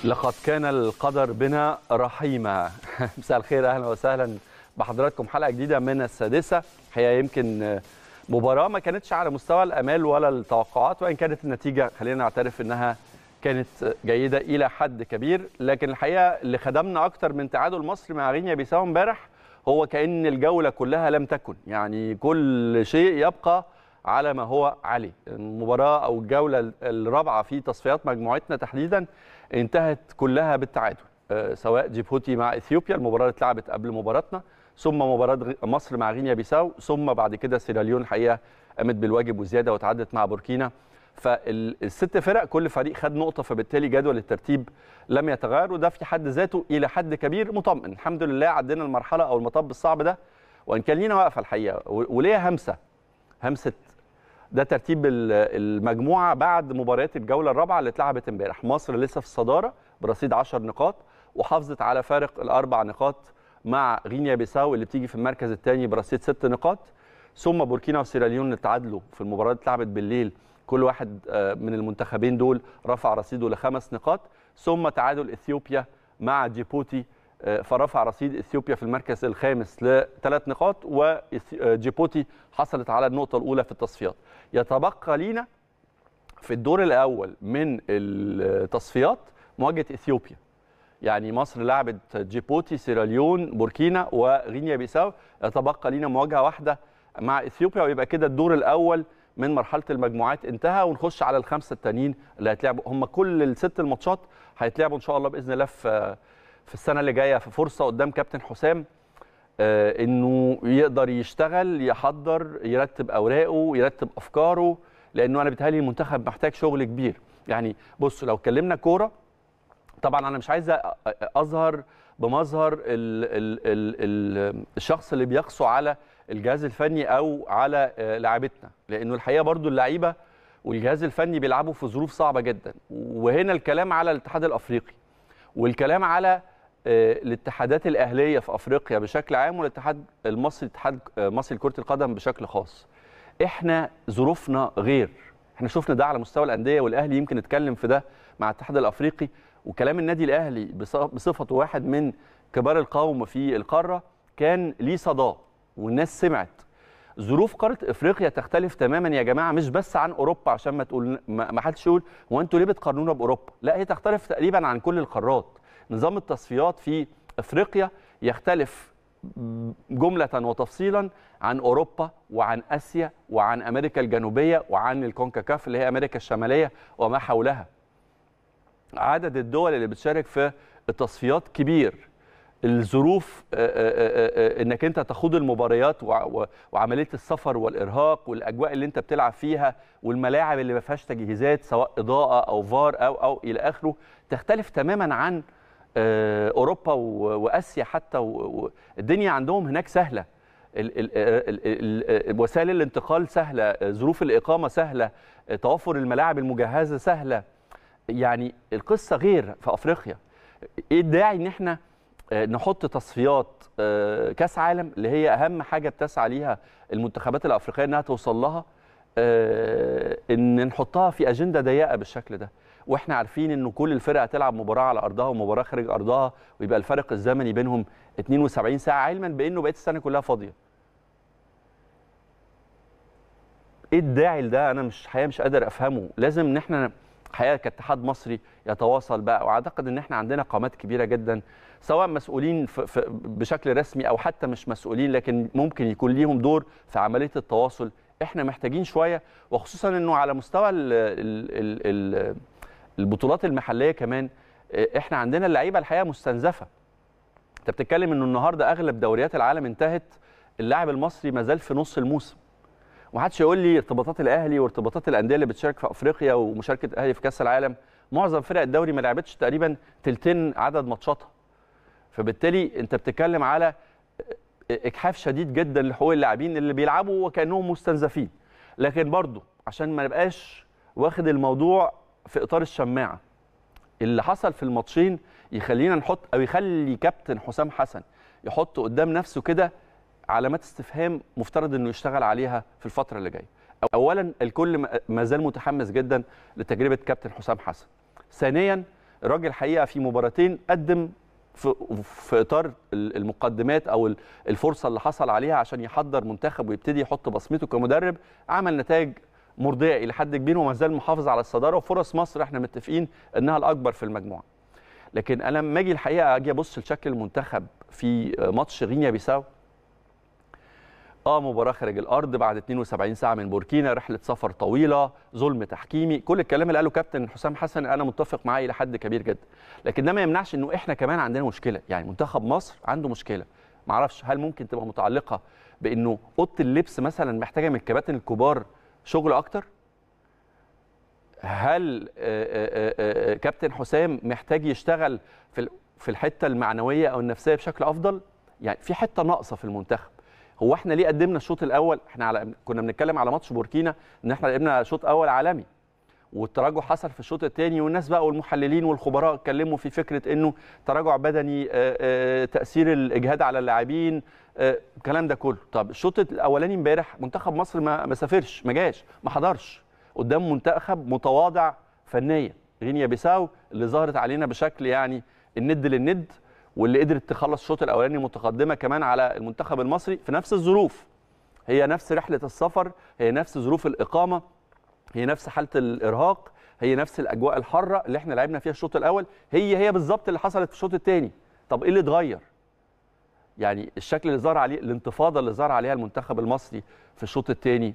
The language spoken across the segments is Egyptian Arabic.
لقد كان القدر بنا رحيما مساء الخير اهلا وسهلا بحضراتكم حلقه جديده من السادسه هي يمكن مباراه ما كانتش على مستوى الامال ولا التوقعات وان كانت النتيجه خلينا نعترف انها كانت جيده الى حد كبير لكن الحقيقه اللي خدمنا اكتر من تعادل مصر مع غينيا بيساو امبارح هو كان الجوله كلها لم تكن يعني كل شيء يبقى على ما هو عليه المباراه او الجوله الرابعه في تصفيات مجموعتنا تحديدا انتهت كلها بالتعادل سواء جيبوتي مع اثيوبيا المباراه اللي اتلعبت قبل مباراتنا ثم مباراه مصر مع غينيا بيساو ثم بعد كده سيراليون الحقيقه قامت بالواجب وزياده وتعادلت مع بوركينا فالست فرق كل فريق خد نقطه فبالتالي جدول الترتيب لم يتغير وده في حد ذاته الى حد كبير مطمئن الحمد لله عدينا المرحله او المطب الصعب ده وان كان لينا واقفه الحقيقه وليه همسه همسه ده ترتيب المجموعه بعد مباريات الجوله الرابعه اللي اتلعبت امبارح مصر لسه في الصداره برصيد 10 نقاط وحافظت على فارق الاربع نقاط مع غينيا بيساو اللي بتيجي في المركز الثاني برصيد ست نقاط ثم بوركينا وسيراليون اتعادلوا في المباراه اللي اتلعبت بالليل كل واحد من المنتخبين دول رفع رصيده لخمس نقاط ثم تعادل اثيوبيا مع جيبوتي فرفع رصيد اثيوبيا في المركز الخامس لثلاث نقاط وجيبوتي حصلت على النقطه الاولى في التصفيات يتبقى لينا في الدور الاول من التصفيات مواجهه اثيوبيا يعني مصر لعبت جيبوتي سيراليون بوركينا وغينيا بيساو يتبقى لينا مواجهه واحده مع اثيوبيا ويبقى كده الدور الاول من مرحله المجموعات انتهى ونخش على الخمسه التانيين اللي هيتلعبوا هم كل الست الماتشات هيتلعبوا ان شاء الله باذن الله في في السنه اللي جايه في فرصه قدام كابتن حسام آه انه يقدر يشتغل يحضر يرتب اوراقه يرتب افكاره لانه انا بيتهيألي المنتخب محتاج شغل كبير يعني بصوا لو اتكلمنا كوره طبعا انا مش عايز اظهر بمظهر ال ال ال ال الشخص اللي بيقسو على الجهاز الفني او على لاعبتنا لانه الحقيقه برضو اللعيبه والجهاز الفني بيلعبوا في ظروف صعبه جدا وهنا الكلام على الاتحاد الافريقي والكلام على الاتحادات الاهليه في افريقيا بشكل عام والاتحاد المصري اتحاد مصري لكره القدم بشكل خاص احنا ظروفنا غير احنا شفنا ده على مستوى الانديه والاهلي يمكن اتكلم في ده مع الاتحاد الافريقي وكلام النادي الاهلي بصفته واحد من كبار القوم في القاره كان ليه صدى والناس سمعت ظروف قاره افريقيا تختلف تماما يا جماعه مش بس عن اوروبا عشان ما تقول ما حدش يقول هو انتوا ليه بتقارنونا باوروبا لا هي تختلف تقريبا عن كل القارات نظام التصفيات في افريقيا يختلف جمله وتفصيلا عن اوروبا وعن اسيا وعن امريكا الجنوبيه وعن الكونكاكاف اللي هي امريكا الشماليه وما حولها عدد الدول اللي بتشارك في التصفيات كبير الظروف انك انت تخوض المباريات وعمليه السفر والارهاق والاجواء اللي انت بتلعب فيها والملاعب اللي ما فيهاش تجهيزات سواء اضاءه او فار او او الى اخره تختلف تماما عن اوروبا واسيا حتى الدنيا عندهم هناك سهله وسائل الانتقال سهله ظروف الاقامه سهله توفر الملاعب المجهزه سهله يعني القصه غير في افريقيا ايه الداعي ان احنا نحط تصفيات كاس عالم اللي هي اهم حاجه بتسعى ليها المنتخبات الافريقيه انها توصل لها ان نحطها في اجنده ضيقه بالشكل ده واحنا عارفين انه كل الفرق هتلعب مباراه على ارضها ومباراه خارج ارضها ويبقى الفرق الزمني بينهم 72 ساعه علما بانه بقيه السنه كلها فاضيه ايه الداعي لده انا مش حقيقه مش قادر افهمه لازم ان احنا حقيقه كاتحاد مصري يتواصل بقى واعتقد ان احنا عندنا قامات كبيره جدا سواء مسؤولين في في بشكل رسمي او حتى مش مسؤولين لكن ممكن يكون ليهم دور في عمليه التواصل احنا محتاجين شويه وخصوصا انه على مستوى ال ال ال البطولات المحليه كمان احنا عندنا اللعيبه الحقيقه مستنزفه انت بتتكلم انه النهارده اغلب دوريات العالم انتهت اللاعب المصري ما زال في نص الموسم ومحدش يقول لي ارتباطات الاهلي وارتباطات الانديه اللي بتشارك في افريقيا ومشاركه الاهلي في كاس العالم معظم فرق الدوري ما لعبتش تقريبا تلتين عدد ماتشاتها فبالتالي انت بتتكلم على اجحاف شديد جدا لحقوق اللاعبين اللي بيلعبوا وكانهم مستنزفين لكن برضو عشان ما نبقاش واخد الموضوع في اطار الشماعه اللي حصل في الماتشين يخلينا نحط او يخلي كابتن حسام حسن يحط قدام نفسه كده علامات استفهام مفترض انه يشتغل عليها في الفتره اللي جايه اولا الكل ما زال متحمس جدا لتجربه كابتن حسام حسن ثانيا الراجل الحقيقه في مباراتين قدم في, في اطار المقدمات او الفرصه اللي حصل عليها عشان يحضر منتخب ويبتدي يحط بصمته كمدرب عمل نتائج مرضيه الى حد كبير وما زال محافظ على الصداره وفرص مصر احنا متفقين انها الاكبر في المجموعه لكن انا لما اجي الحقيقه اجي ابص لشكل المنتخب في ماتش غينيا بيساو اه مباراه خارج الارض بعد 72 ساعه من بوركينا رحله سفر طويله ظلم تحكيمي كل الكلام اللي قاله كابتن حسام حسن انا متفق معاه الى حد كبير جدا لكن ده ما يمنعش انه احنا كمان عندنا مشكله يعني منتخب مصر عنده مشكله ما اعرفش هل ممكن تبقى متعلقه بانه اوضه اللبس مثلا محتاجه من الكباتن الكبار شغل اكتر هل كابتن حسام محتاج يشتغل في في الحته المعنويه او النفسيه بشكل افضل يعني في حته ناقصه في المنتخب هو احنا ليه قدمنا الشوط الاول احنا على كنا بنتكلم على ماتش بوركينا ان احنا قدمنا شوط اول عالمي والتراجع حصل في الشوط الثاني والناس بقى والمحللين والخبراء اتكلموا في فكره انه تراجع بدني تاثير الاجهاد على اللاعبين الكلام ده كله طب الشوط الاولاني امبارح منتخب مصر ما ما سافرش ما جاش ما حضرش قدام منتخب متواضع فنيا غينيا بيساو اللي ظهرت علينا بشكل يعني الند للند واللي قدرت تخلص الشوط الاولاني متقدمه كمان على المنتخب المصري في نفس الظروف هي نفس رحله السفر هي نفس ظروف الاقامه هي نفس حاله الارهاق هي نفس الاجواء الحاره اللي احنا لعبنا فيها الشوط الاول هي هي بالظبط اللي حصلت في الشوط الثاني طب ايه اللي اتغير يعني الشكل اللي ظهر عليه الانتفاضه اللي ظهر عليها المنتخب المصري في الشوط الثاني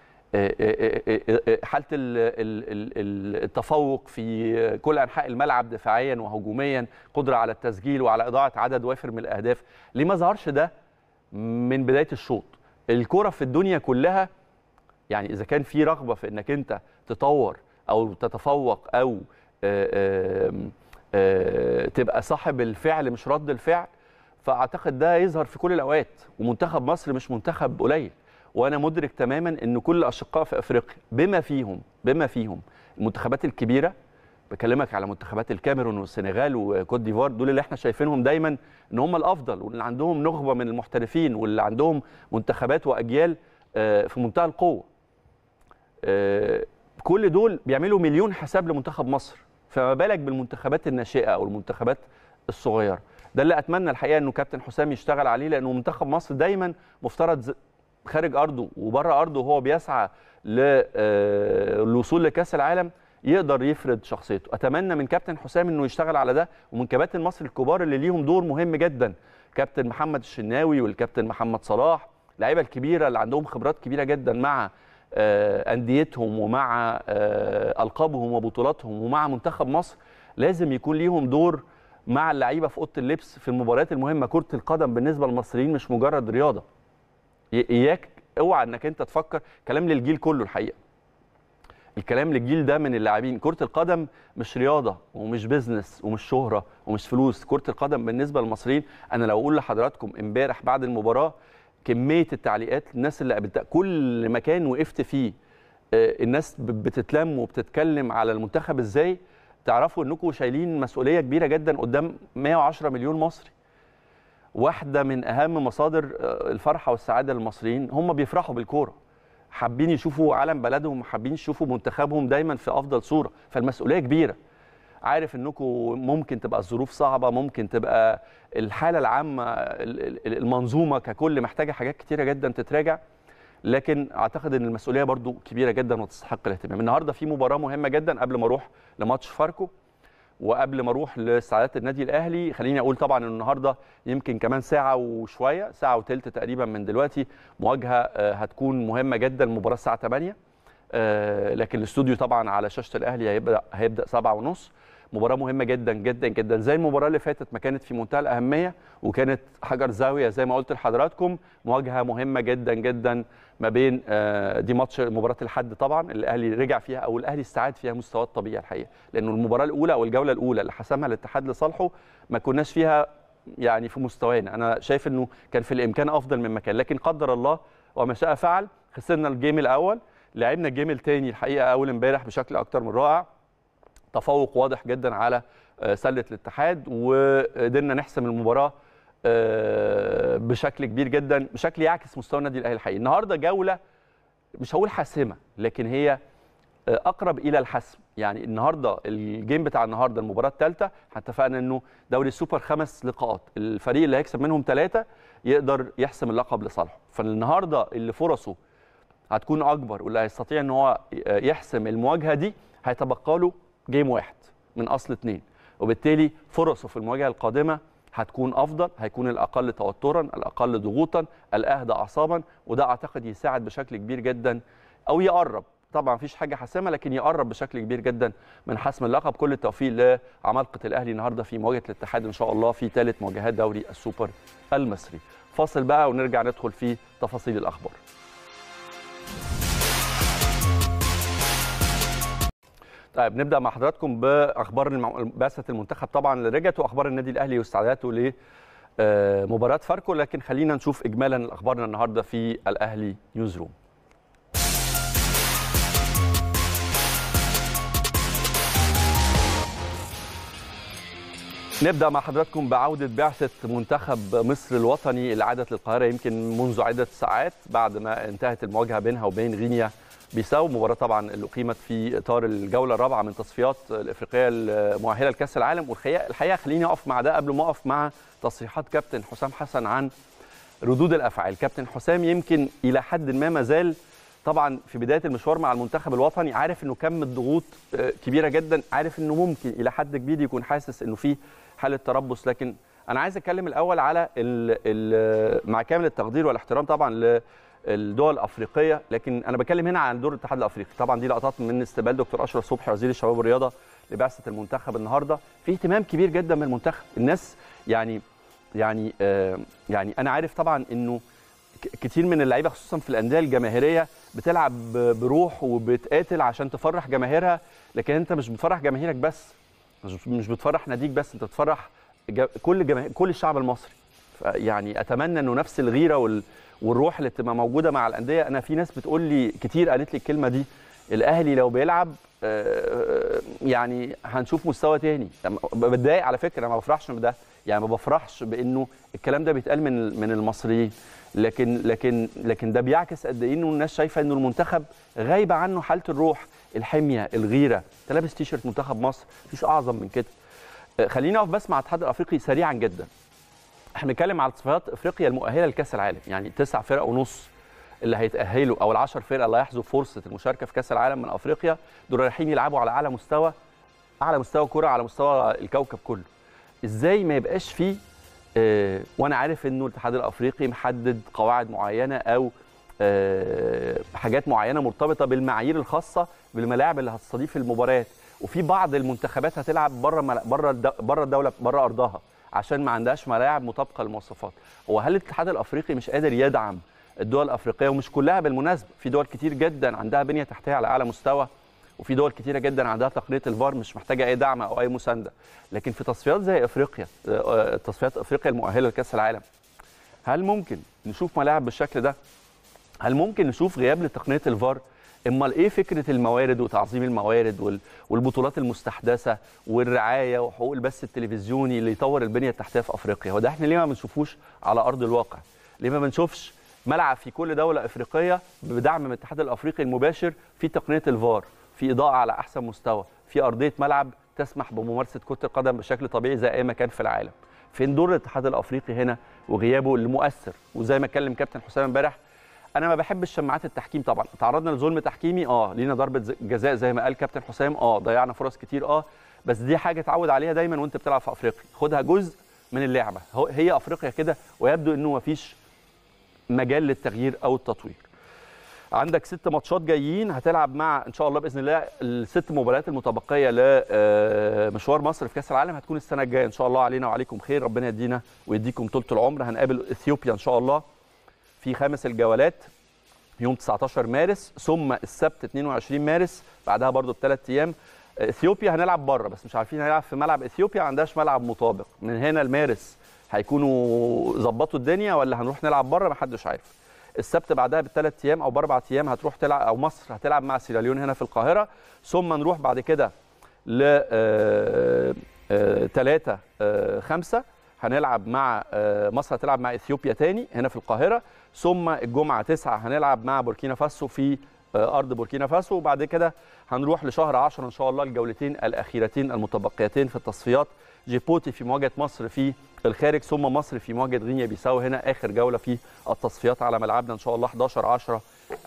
حاله التفوق في كل انحاء الملعب دفاعيا وهجوميا قدره على التسجيل وعلى اضاعه عدد وافر من الاهداف ليه ما ظهرش ده من بدايه الشوط الكره في الدنيا كلها يعني اذا كان في رغبه في انك انت تطور او تتفوق او آآ آآ تبقى صاحب الفعل مش رد الفعل فاعتقد ده يظهر في كل الاوقات ومنتخب مصر مش منتخب قليل وانا مدرك تماما ان كل اشقاء في افريقيا بما فيهم بما فيهم المنتخبات الكبيره بكلمك على منتخبات الكاميرون والسنغال وكوت ديفوار دول اللي احنا شايفينهم دايما ان هم الافضل واللي عندهم نخبه من المحترفين واللي عندهم منتخبات واجيال في منتهى القوه كل دول بيعملوا مليون حساب لمنتخب مصر فما بالك بالمنتخبات الناشئه او المنتخبات الصغيره ده اللي اتمنى الحقيقه انه كابتن حسام يشتغل عليه لانه منتخب مصر دايما مفترض خارج ارضه وبره ارضه وهو بيسعى للوصول لكاس العالم يقدر يفرض شخصيته اتمنى من كابتن حسام انه يشتغل على ده ومن كباتن مصر الكبار اللي ليهم دور مهم جدا كابتن محمد الشناوي والكابتن محمد صلاح اللعيبه الكبيره اللي عندهم خبرات كبيره جدا مع انديتهم ومع القابهم وبطولاتهم ومع منتخب مصر لازم يكون ليهم دور مع اللعيبه في اوضه اللبس في المباريات المهمه كره القدم بالنسبه للمصريين مش مجرد رياضه اياك اوعى انك انت تفكر كلام للجيل كله الحقيقه الكلام للجيل ده من اللاعبين كره القدم مش رياضه ومش بيزنس ومش شهره ومش فلوس كره القدم بالنسبه للمصريين انا لو اقول لحضراتكم امبارح بعد المباراه كميه التعليقات الناس اللي قابلتها كل مكان وقفت فيه الناس بتتلم وبتتكلم على المنتخب ازاي تعرفوا انكم شايلين مسؤوليه كبيره جدا قدام 110 مليون مصري واحده من اهم مصادر الفرحه والسعاده للمصريين هم بيفرحوا بالكوره حابين يشوفوا علم بلدهم حابين يشوفوا منتخبهم دايما في افضل صوره فالمسؤوليه كبيره عارف انكم ممكن تبقى الظروف صعبه ممكن تبقى الحاله العامه المنظومه ككل محتاجه حاجات كتيره جدا تتراجع لكن اعتقد ان المسؤوليه برضو كبيره جدا وتستحق الاهتمام النهارده في مباراه مهمه جدا قبل ما اروح لماتش فاركو وقبل ما اروح لاستعدادات النادي الاهلي خليني اقول طبعا ان النهارده يمكن كمان ساعه وشويه ساعه وثلث تقريبا من دلوقتي مواجهه هتكون مهمه جدا المباراه الساعه 8 لكن الاستوديو طبعا على شاشه الاهلي هيبدا هيبدا 7 ونص مباراه مهمه جدا جدا جدا زي المباراه اللي فاتت ما كانت في منتهى الاهميه وكانت حجر زاويه زي ما قلت لحضراتكم مواجهه مهمه جدا جدا ما بين دي ماتش مباراه الحد طبعا الاهلي رجع فيها او الاهلي استعاد فيها مستواه الطبيعي الحقيقه لانه المباراه الاولى او الجوله الاولى اللي حسمها الاتحاد لصالحه ما كناش فيها يعني في مستوانا انا شايف انه كان في الامكان افضل من مكان لكن قدر الله وما شاء فعل خسرنا الجيم الاول لعبنا الجيم الثاني الحقيقه اول امبارح بشكل اكتر من رائع تفوق واضح جدا على سله الاتحاد وقدرنا نحسم المباراه بشكل كبير جدا بشكل يعكس مستوى النادي الاهلي الحقيقي النهارده جوله مش هقول حاسمه لكن هي اقرب الى الحسم يعني النهارده الجيم بتاع النهارده المباراه الثالثه اتفقنا انه دوري السوبر خمس لقاءات الفريق اللي هيكسب منهم ثلاثه يقدر يحسم اللقب لصالحه فالنهارده اللي فرصه هتكون اكبر واللي هيستطيع ان هو يحسم المواجهه دي هيتبقى له جيم واحد من اصل اثنين وبالتالي فرصه في المواجهه القادمه هتكون افضل هيكون الاقل توترا الاقل ضغوطا الاهدى اعصابا وده اعتقد يساعد بشكل كبير جدا او يقرب طبعا مفيش حاجه حاسمه لكن يقرب بشكل كبير جدا من حسم اللقب كل التوفيق لعمالقه الاهلي النهارده في مواجهه الاتحاد ان شاء الله في ثالث مواجهات دوري السوبر المصري فاصل بقى ونرجع ندخل في تفاصيل الاخبار طيب نبدا مع حضراتكم باخبار بعثه المنتخب طبعا اللي رجعت واخبار النادي الاهلي واستعداداته ل مباراه فاركو لكن خلينا نشوف اجمالا اخبارنا النهارده في الاهلي نيوز روم نبدا مع حضراتكم بعوده بعثه منتخب مصر الوطني اللي عادت للقاهره يمكن منذ عده ساعات بعد ما انتهت المواجهه بينها وبين غينيا بيساو مباراه طبعا اللي اقيمت في اطار الجوله الرابعه من تصفيات الافريقيه المؤهله لكاس العالم والحقيقه الحقيقه خليني اقف مع ده قبل ما اقف مع تصريحات كابتن حسام حسن عن ردود الافعال كابتن حسام يمكن الى حد ما ما زال طبعا في بدايه المشوار مع المنتخب الوطني عارف انه كم الضغوط كبيره جدا عارف انه ممكن الى حد كبير يكون حاسس انه في حاله تربص لكن انا عايز اتكلم الاول على ال ال مع كامل التقدير والاحترام طبعا للدول الافريقيه لكن انا بتكلم هنا عن دور الاتحاد الافريقي طبعا دي لقطات من استقبال دكتور اشرف صبحي وزير الشباب والرياضه لبعثه المنتخب النهارده في اهتمام كبير جدا من المنتخب الناس يعني يعني آه يعني انا عارف طبعا انه كتير من اللعيبه خصوصا في الانديه الجماهيريه بتلعب بروح وبتقاتل عشان تفرح جماهيرها لكن انت مش بتفرح جماهيرك بس مش بتفرح ناديك بس انت بتفرح كل جماهير كل الشعب المصري يعني اتمنى انه نفس الغيره وال والروح اللي بتبقى موجوده مع الانديه انا في ناس بتقول لي كتير قالت لي الكلمه دي الاهلي لو بيلعب يعني هنشوف مستوى تاني بتضايق على فكره ما بفرحش بده يعني ما بفرحش بانه الكلام ده بيتقال من من المصريين لكن لكن لكن ده بيعكس قد ايه انه الناس شايفه انه المنتخب غايبه عنه حاله الروح الحميه الغيره انت لابس تيشرت منتخب مصر مفيش اعظم من كده خلينا اقف بس مع الاتحاد الافريقي سريعا جدا احنا بنتكلم على تصفيات افريقيا المؤهله لكاس العالم يعني تسع فرق ونص اللي هيتاهلوا او العشر فرق اللي هيحظوا فرصه المشاركه في كاس العالم من افريقيا دول رايحين يلعبوا على اعلى مستوى اعلى مستوى كره على مستوى الكوكب كله ازاي ما يبقاش فيه اه وانا عارف انه الاتحاد الافريقي محدد قواعد معينه او اه حاجات معينه مرتبطه بالمعايير الخاصه بالملاعب اللي هتستضيف المباريات وفي بعض المنتخبات هتلعب بره بره بره الدوله بره ارضها عشان ما عندهاش ملاعب مطابقه للمواصفات هو هل الاتحاد الافريقي مش قادر يدعم الدول الافريقيه ومش كلها بالمناسبه في دول كتير جدا عندها بنيه تحتيه على اعلى مستوى وفي دول كتيره جدا عندها تقنيه الفار مش محتاجه اي دعم او اي مسانده لكن في تصفيات زي افريقيا تصفيات افريقيا المؤهله لكاس العالم هل ممكن نشوف ملاعب بالشكل ده هل ممكن نشوف غياب لتقنيه الفار امال ايه فكره الموارد وتعظيم الموارد والبطولات المستحدثه والرعايه وحقوق البث التلفزيوني اللي يطور البنيه التحتيه في افريقيا وده احنا ليه ما بنشوفوش على ارض الواقع ليه ما بنشوفش ملعب في كل دوله افريقيه بدعم من الاتحاد الافريقي المباشر في تقنيه الفار في اضاءه على احسن مستوى في ارضيه ملعب تسمح بممارسه كره القدم بشكل طبيعي زي اي مكان في العالم فين دور الاتحاد الافريقي هنا وغيابه المؤثر وزي ما اتكلم كابتن حسام امبارح انا ما بحبش شماعات التحكيم طبعا تعرضنا لظلم تحكيمي اه لينا ضربه جزاء زي ما قال كابتن حسام اه ضيعنا فرص كتير اه بس دي حاجه اتعود عليها دايما وانت بتلعب في افريقيا خدها جزء من اللعبه هي افريقيا كده ويبدو انه ما فيش مجال للتغيير او التطوير عندك ست ماتشات جايين هتلعب مع ان شاء الله باذن الله الست مباريات المتبقيه لمشوار مصر في كاس العالم هتكون السنه الجايه ان شاء الله علينا وعليكم خير ربنا يدينا ويديكم طول العمر هنقابل اثيوبيا ان شاء الله في خامس الجولات يوم 19 مارس ثم السبت 22 مارس بعدها برضو بثلاث ايام اثيوبيا هنلعب بره بس مش عارفين هنلعب في ملعب اثيوبيا ما عندهاش ملعب مطابق من هنا لمارس هيكونوا ظبطوا الدنيا ولا هنروح نلعب بره ما حدش عارف السبت بعدها بثلاث ايام او باربع ايام هتروح تلعب او مصر هتلعب مع سيراليون هنا في القاهره ثم نروح بعد كده ل 3 5 هنلعب مع مصر هتلعب مع اثيوبيا تاني هنا في القاهره ثم الجمعه 9 هنلعب مع بوركينا فاسو في ارض بوركينا فاسو وبعد كده هنروح لشهر 10 ان شاء الله الجولتين الاخيرتين المتبقيتين في التصفيات جيبوتي في مواجهه مصر في الخارج ثم مصر في مواجهه غينيا بيساو هنا اخر جوله في التصفيات على ملعبنا ان شاء الله 11 10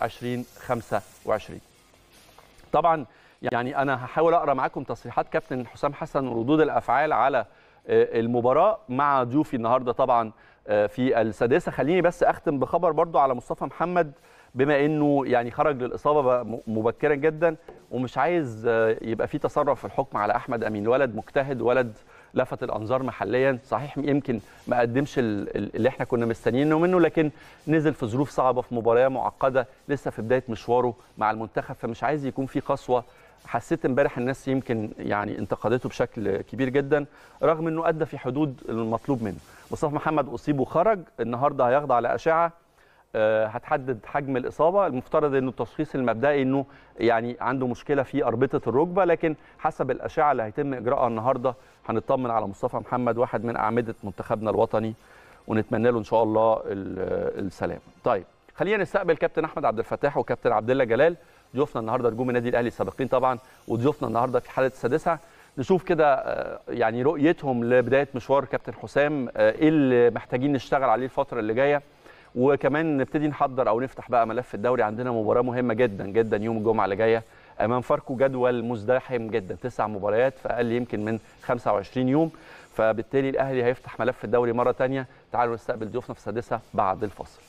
2025 طبعا يعني انا هحاول اقرا معاكم تصريحات كابتن حسام حسن وردود الافعال على المباراه مع ضيوفي النهارده طبعا في السادسه خليني بس اختم بخبر برضو على مصطفى محمد بما انه يعني خرج للاصابه مبكرا جدا ومش عايز يبقى في تصرف في الحكم على احمد امين ولد مجتهد ولد لفت الانظار محليا صحيح يمكن ما قدمش اللي احنا كنا مستنيينه منه لكن نزل في ظروف صعبه في مباراه معقده لسه في بدايه مشواره مع المنتخب فمش عايز يكون في قسوه حسيت امبارح الناس يمكن يعني انتقدته بشكل كبير جدا رغم انه ادى في حدود المطلوب منه مصطفى محمد اصيب وخرج النهارده هيخضع لاشعه هتحدد حجم الاصابه المفترض انه التشخيص المبدئي انه يعني عنده مشكله في اربطه الركبه لكن حسب الاشعه اللي هيتم اجراءها النهارده هنطمن على مصطفى محمد واحد من اعمده منتخبنا الوطني ونتمنى له ان شاء الله السلامه طيب خلينا نستقبل كابتن احمد عبد الفتاح وكابتن عبد الله جلال ضيوفنا النهارده نجوم النادي الاهلي السابقين طبعا وضيوفنا النهارده في حاله السادسه نشوف كده يعني رؤيتهم لبدايه مشوار كابتن حسام ايه اللي محتاجين نشتغل عليه الفتره اللي جايه وكمان نبتدي نحضر او نفتح بقى ملف الدوري عندنا مباراه مهمه جدا جدا يوم الجمعه اللي جايه امام فاركو جدول مزدحم جدا تسع مباريات في اقل يمكن من 25 يوم فبالتالي الاهلي هيفتح ملف الدوري مره ثانيه تعالوا نستقبل ضيوفنا في السادسه بعد الفاصل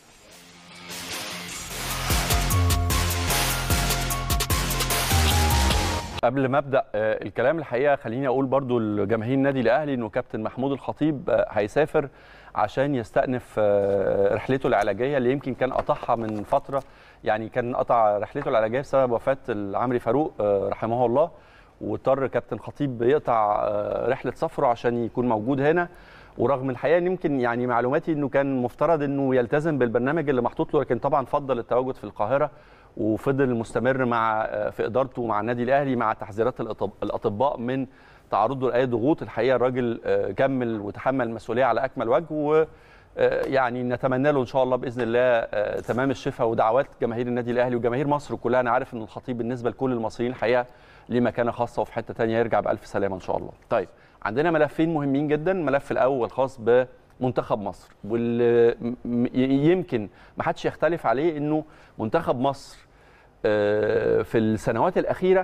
قبل ما ابدا الكلام الحقيقه خليني اقول برضو لجماهير النادي الاهلي انه كابتن محمود الخطيب هيسافر عشان يستأنف رحلته العلاجيه اللي يمكن كان قطعها من فتره يعني كان قطع رحلته العلاجيه بسبب وفاه العمري فاروق رحمه الله واضطر كابتن خطيب يقطع رحله سفره عشان يكون موجود هنا ورغم الحقيقه ان يمكن يعني معلوماتي انه كان مفترض انه يلتزم بالبرنامج اللي محطوط له لكن طبعا فضل التواجد في القاهره وفضل مستمر مع في ادارته مع النادي الاهلي مع تحذيرات الاطباء من تعرضه لاي ضغوط الحقيقه الراجل كمل وتحمل المسؤوليه على اكمل وجه و يعني نتمنى له ان شاء الله باذن الله تمام الشفاء ودعوات جماهير النادي الاهلي وجماهير مصر كلها انا عارف ان الخطيب بالنسبه لكل المصريين الحقيقه ليه مكانه خاصه وفي حته ثانيه يرجع بالف سلامه ان شاء الله. طيب عندنا ملفين مهمين جدا الملف الاول خاص بمنتخب مصر واللي يمكن ما حدش يختلف عليه انه منتخب مصر في السنوات الاخيره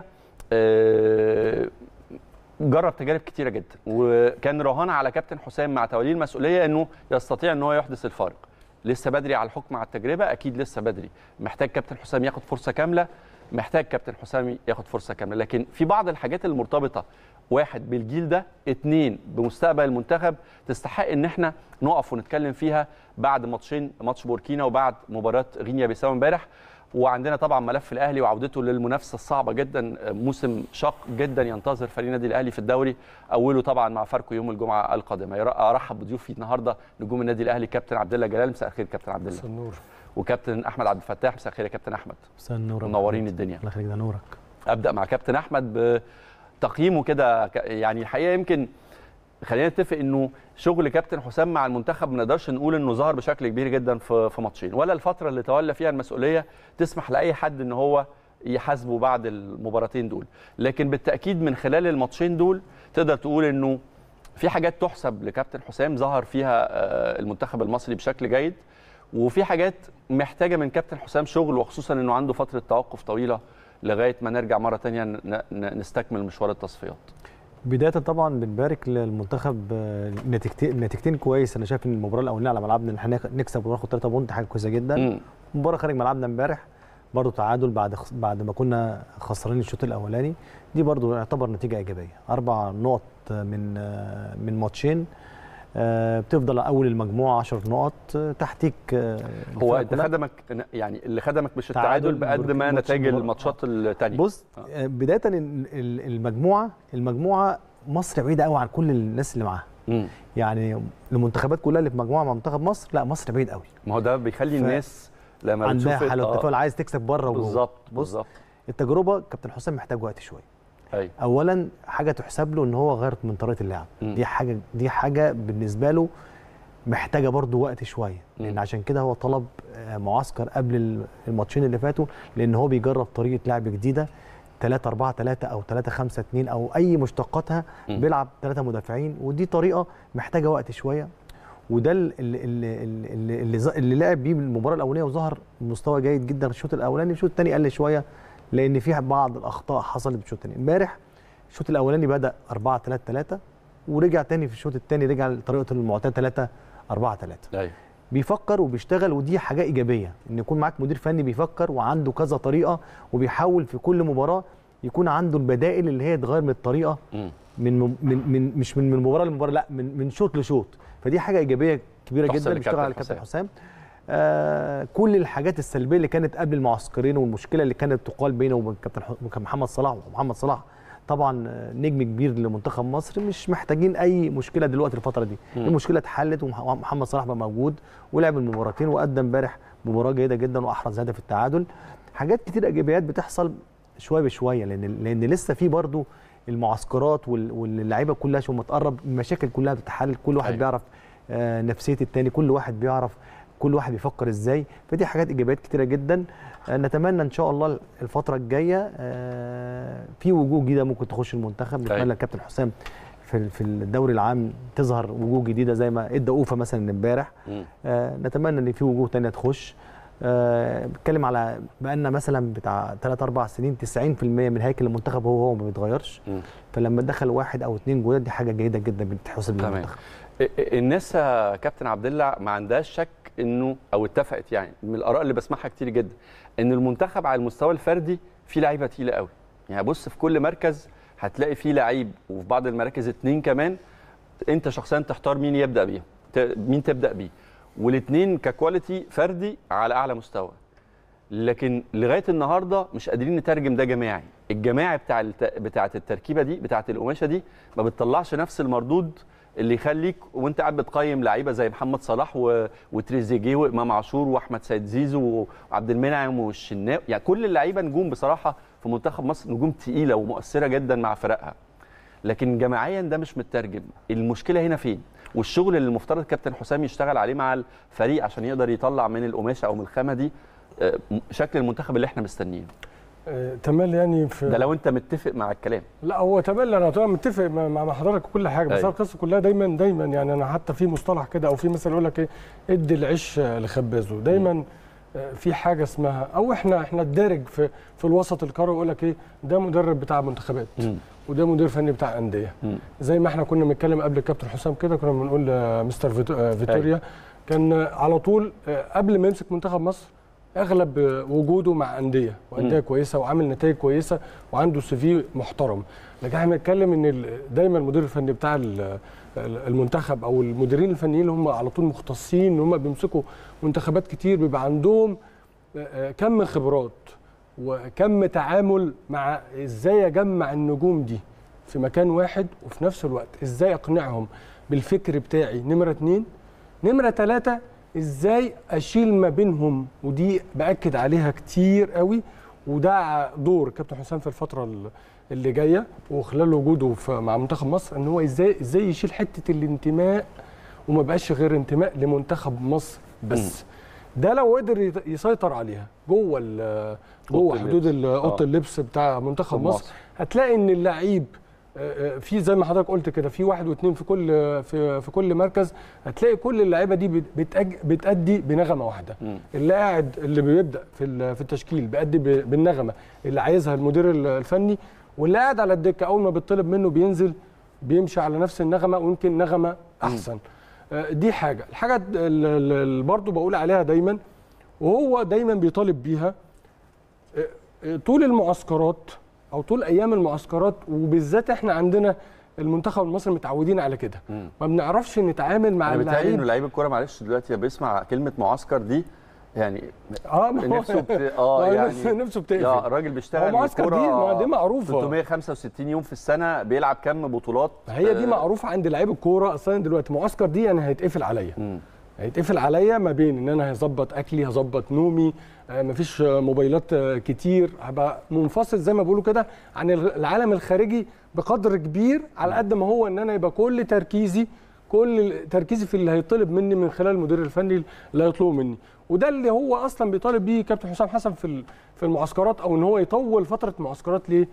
جرب تجارب كتيره جدا وكان رهان على كابتن حسام مع توليه المسؤوليه انه يستطيع ان هو يحدث الفارق لسه بدري على الحكم على التجربه اكيد لسه بدري محتاج كابتن حسام ياخد فرصه كامله محتاج كابتن حسام ياخد فرصه كامله لكن في بعض الحاجات المرتبطه واحد بالجيل ده اتنين بمستقبل المنتخب تستحق ان احنا نقف ونتكلم فيها بعد ماتشين ماتش بوركينا وبعد مباراه غينيا بيساو امبارح وعندنا طبعا ملف الاهلي وعودته للمنافسه الصعبه جدا موسم شاق جدا ينتظر فريق النادي الاهلي في الدوري اوله طبعا مع فاركو يوم الجمعه القادمه ارحب بضيوفي النهارده نجوم النادي الاهلي كابتن عبد الله جلال مساء الخير كابتن عبد الله مساء النور وكابتن احمد عبد الفتاح مساء الخير يا كابتن احمد مساء النور منورين الدنيا الله يخليك ده نورك ابدا مع كابتن احمد بتقييمه كده يعني الحقيقه يمكن خلينا نتفق انه شغل كابتن حسام مع المنتخب ما نقدرش نقول انه ظهر بشكل كبير جدا في في ماتشين ولا الفتره اللي تولى فيها المسؤوليه تسمح لاي حد ان هو يحاسبه بعد المباراتين دول لكن بالتاكيد من خلال الماتشين دول تقدر تقول انه في حاجات تحسب لكابتن حسام ظهر فيها المنتخب المصري بشكل جيد وفي حاجات محتاجه من كابتن حسام شغل وخصوصا انه عنده فتره توقف طويله لغايه ما نرجع مره ثانيه نستكمل مشوار التصفيات بدايه طبعا بنبارك للمنتخب نتيجتين نتيجتين كويس انا شايف ان المباراه الاولانيه على ملعبنا ان احنا نكسب وناخد 3 بونت حاجه كويسه جدا المباراه خارج ملعبنا امبارح برضه تعادل بعد بعد ما كنا خسرانين الشوط الاولاني دي برضه يعتبر نتيجه ايجابيه اربع نقط من من ماتشين بتفضل اول المجموعه 10 نقط تحتيك هو انت خدمك يعني اللي خدمك مش التعادل بقد ما نتائج الماتشات الثانيه بص آه. بدايه المجموعه المجموعه مصر بعيده قوي عن كل الناس اللي معاها يعني المنتخبات كلها اللي في مجموعه مع منتخب مصر لا مصر بعيد قوي ما هو ده بيخلي ف... الناس لما عندها حاله تفاؤل عايز تكسب بره وجوه بالظبط بالظبط التجربه كابتن حسام محتاج وقت شويه أي. اولا حاجه تحسب له ان هو غير من طريقه اللعب م. دي حاجه دي حاجه بالنسبه له محتاجه برضو وقت شويه لان عشان كده هو طلب معسكر قبل الماتشين اللي فاتوا لان هو بيجرب طريقه لعب جديده 3 4 3 او 3 5 2 او اي مشتقاتها بيلعب ثلاثه مدافعين ودي طريقه محتاجه وقت شويه وده اللي اللي اللي, اللي, اللي لعب بيه المباراه الاولانيه وظهر مستوى جيد جدا الشوط الاولاني الشوط الثاني قل شويه لان في بعض الاخطاء حصلت في الشوط الثاني امبارح الشوط الاولاني بدا 4 3 3 ورجع تاني في الشوط الثاني رجع لطريقته المعتاده 3 4 3 ايوه بيفكر وبيشتغل ودي حاجه ايجابيه ان يكون معاك مدير فني بيفكر وعنده كذا طريقه وبيحاول في كل مباراه يكون عنده البدائل اللي هي تغير من الطريقه مم. من من من مش من من مباراه لمباراه لا من من شوط لشوط فدي حاجه ايجابيه كبيره تحسب جدا لكابتن بيشتغل على الكابتن حسام آه كل الحاجات السلبيه اللي كانت قبل المعسكرين والمشكله اللي كانت تقال بينه وبين كابتن ح- كابتن محمد صلاح ومحمد صلاح طبعا آه، نجم كبير لمنتخب مصر مش محتاجين اي مشكله دلوقتي الفتره دي مم. المشكله اتحلت ومحمد صلاح بقى موجود ولعب المباراتين وقدم امبارح مباراه جيده جدا واحرز هدف التعادل حاجات كتير ايجابيات بتحصل شويه بشويه لان لان لسه في برضو المعسكرات وال- واللعيبه كلها شو متقرب المشاكل كلها بتتحل كل واحد أيوة. بيعرف آه، نفسيه التاني كل واحد بيعرف كل واحد بيفكر ازاي فدي حاجات ايجابيات كتيره جدا آه، نتمنى ان شاء الله الفتره الجايه آه، في وجوه جديده ممكن تخش المنتخب أيوة. نتمنى الكابتن حسام في في الدوري العام تظهر وجوه جديده زي ما ادى اوفا مثلا امبارح مم. آه، نتمنى ان في وجوه تانية تخش آه، بتكلم على بقالنا مثلا بتاع 3 4 سنين 90% من هيكل المنتخب هو هو ما بيتغيرش مم. فلما دخل واحد او اثنين جداد دي حاجه جيده جدا بتتحسب تمام. للمنتخب الناس يا كابتن عبد الله ما عندهاش شك انه او اتفقت يعني من الاراء اللي بسمعها كتير جدا ان المنتخب على المستوى الفردي فيه لعيبه تقيله قوي يعني بص في كل مركز هتلاقي فيه لعيب وفي بعض المراكز اتنين كمان انت شخصيا تختار مين يبدا بيه ت- مين تبدا بيه والاثنين ككواليتي فردي على اعلى مستوى لكن لغايه النهارده مش قادرين نترجم ده جماعي الجماعي بتاع الت... بتاعه التركيبه دي بتاعه القماشه دي ما بتطلعش نفس المردود اللي يخليك وانت قاعد بتقيم لعيبه زي محمد صلاح و... وتريزيجيه وامام عاشور واحمد سيد زيزو وعبد المنعم والشناوي يعني كل اللعيبه نجوم بصراحه في منتخب مصر نجوم تقيله ومؤثره جدا مع فرقها لكن جماعيا ده مش مترجم المشكله هنا فين والشغل اللي المفترض كابتن حسام يشتغل عليه مع الفريق عشان يقدر يطلع من القماشه او من الخامه دي آه، شكل المنتخب اللي احنا مستنيينه آه، تملي يعني في ده لو انت متفق مع الكلام لا هو تملي انا طبعا متفق مع مع حضرتك في كل حاجه بس أيوة. أيوة. القصه كلها دايما دايما يعني انا حتى في مصطلح كده او في مثل يقول لك ايه ادي العيش لخبازه دايما آه، في حاجه اسمها او احنا احنا الدارج في في الوسط الكروي يقول لك ايه ده مدرب بتاع منتخبات وده مدير فني بتاع انديه مم. زي ما احنا كنا بنتكلم قبل الكابتن حسام كده كنا بنقول لمستر فيتو- آه، فيتوريا كان على طول آه، قبل ما يمسك منتخب مصر اغلب آه، وجوده مع انديه وانديه مم. كويسه وعامل نتائج كويسه وعنده سي في محترم لكن احنا بنتكلم ان ال- دايما المدير الفني بتاع ال- المنتخب او المديرين الفنيين اللي هم على طول مختصين ان هم بيمسكوا منتخبات كتير بيبقى عندهم آه، آه، كم خبرات وكم تعامل مع ازاي اجمع النجوم دي في مكان واحد وفي نفس الوقت ازاي اقنعهم بالفكر بتاعي نمره اتنين نمره ثلاثة ازاي اشيل ما بينهم ودي باكد عليها كتير قوي وده دور كابتن حسام في الفتره ال- اللي جايه وخلال وجوده في مع منتخب مصر ان هو ازاي ازاي يشيل حته الانتماء وما بقاش غير انتماء لمنتخب مصر بس ده لو قدر يت- يسيطر عليها جوه ال- جوه أوضة حدود اللبس. ال- اوضه آه. اللبس بتاع منتخب في مصر مصر. هتلاقي ان اللعيب آه، آه، في زي ما حضرتك قلت كده في واحد واثنين في كل في في كل مركز هتلاقي كل اللعيبه دي بت- بتأج- بتأدي بنغمه واحده مم. اللي قاعد اللي بيبدا في ال- في التشكيل بيأدي ب- بالنغمه اللي عايزها المدير ال- الفني واللي قاعد على الدكه اول ما بيطلب منه بينزل بيمشي على نفس النغمه ويمكن نغمه احسن آه، دي حاجه الحاجه اللي برضو بقول عليها دايما وهو دايما بيطالب بيها آه، آه، طول المعسكرات او طول ايام المعسكرات وبالذات احنا عندنا المنتخب المصري متعودين على كده مم. ما بنعرفش نتعامل مع انا بيتهيألي انه اللعيب لعيب الكوره معلش دلوقتي بيسمع كلمه معسكر دي يعني اه ما هو- نفسه بت... ما اه هو يعني نفسه- نفسه بتقفل لا الراجل بيشتغل هو معسكر الكورة دي- ما دي معروفة. 365 يوم في السنه بيلعب كم بطولات هي دي آه، معروفه عند لعيب الكوره اصلا دلوقتي معسكر دي يعني هيتقفل عليا مم. هيتقفل عليا ما بين ان انا هظبط اكلي هظبط نومي آه، مفيش آه، موبايلات آه، كتير هبقى منفصل زي ما بيقولوا كده عن العالم الخارجي بقدر كبير على قد ما هو ان انا يبقى كل تركيزي كل تركيزي في اللي هيطلب مني من خلال المدير الفني اللي هيطلبه مني وده اللي هو اصلا بيطالب بيه كابتن حسام حسن في ال- في المعسكرات او ان هو يطول فتره معسكرات ليه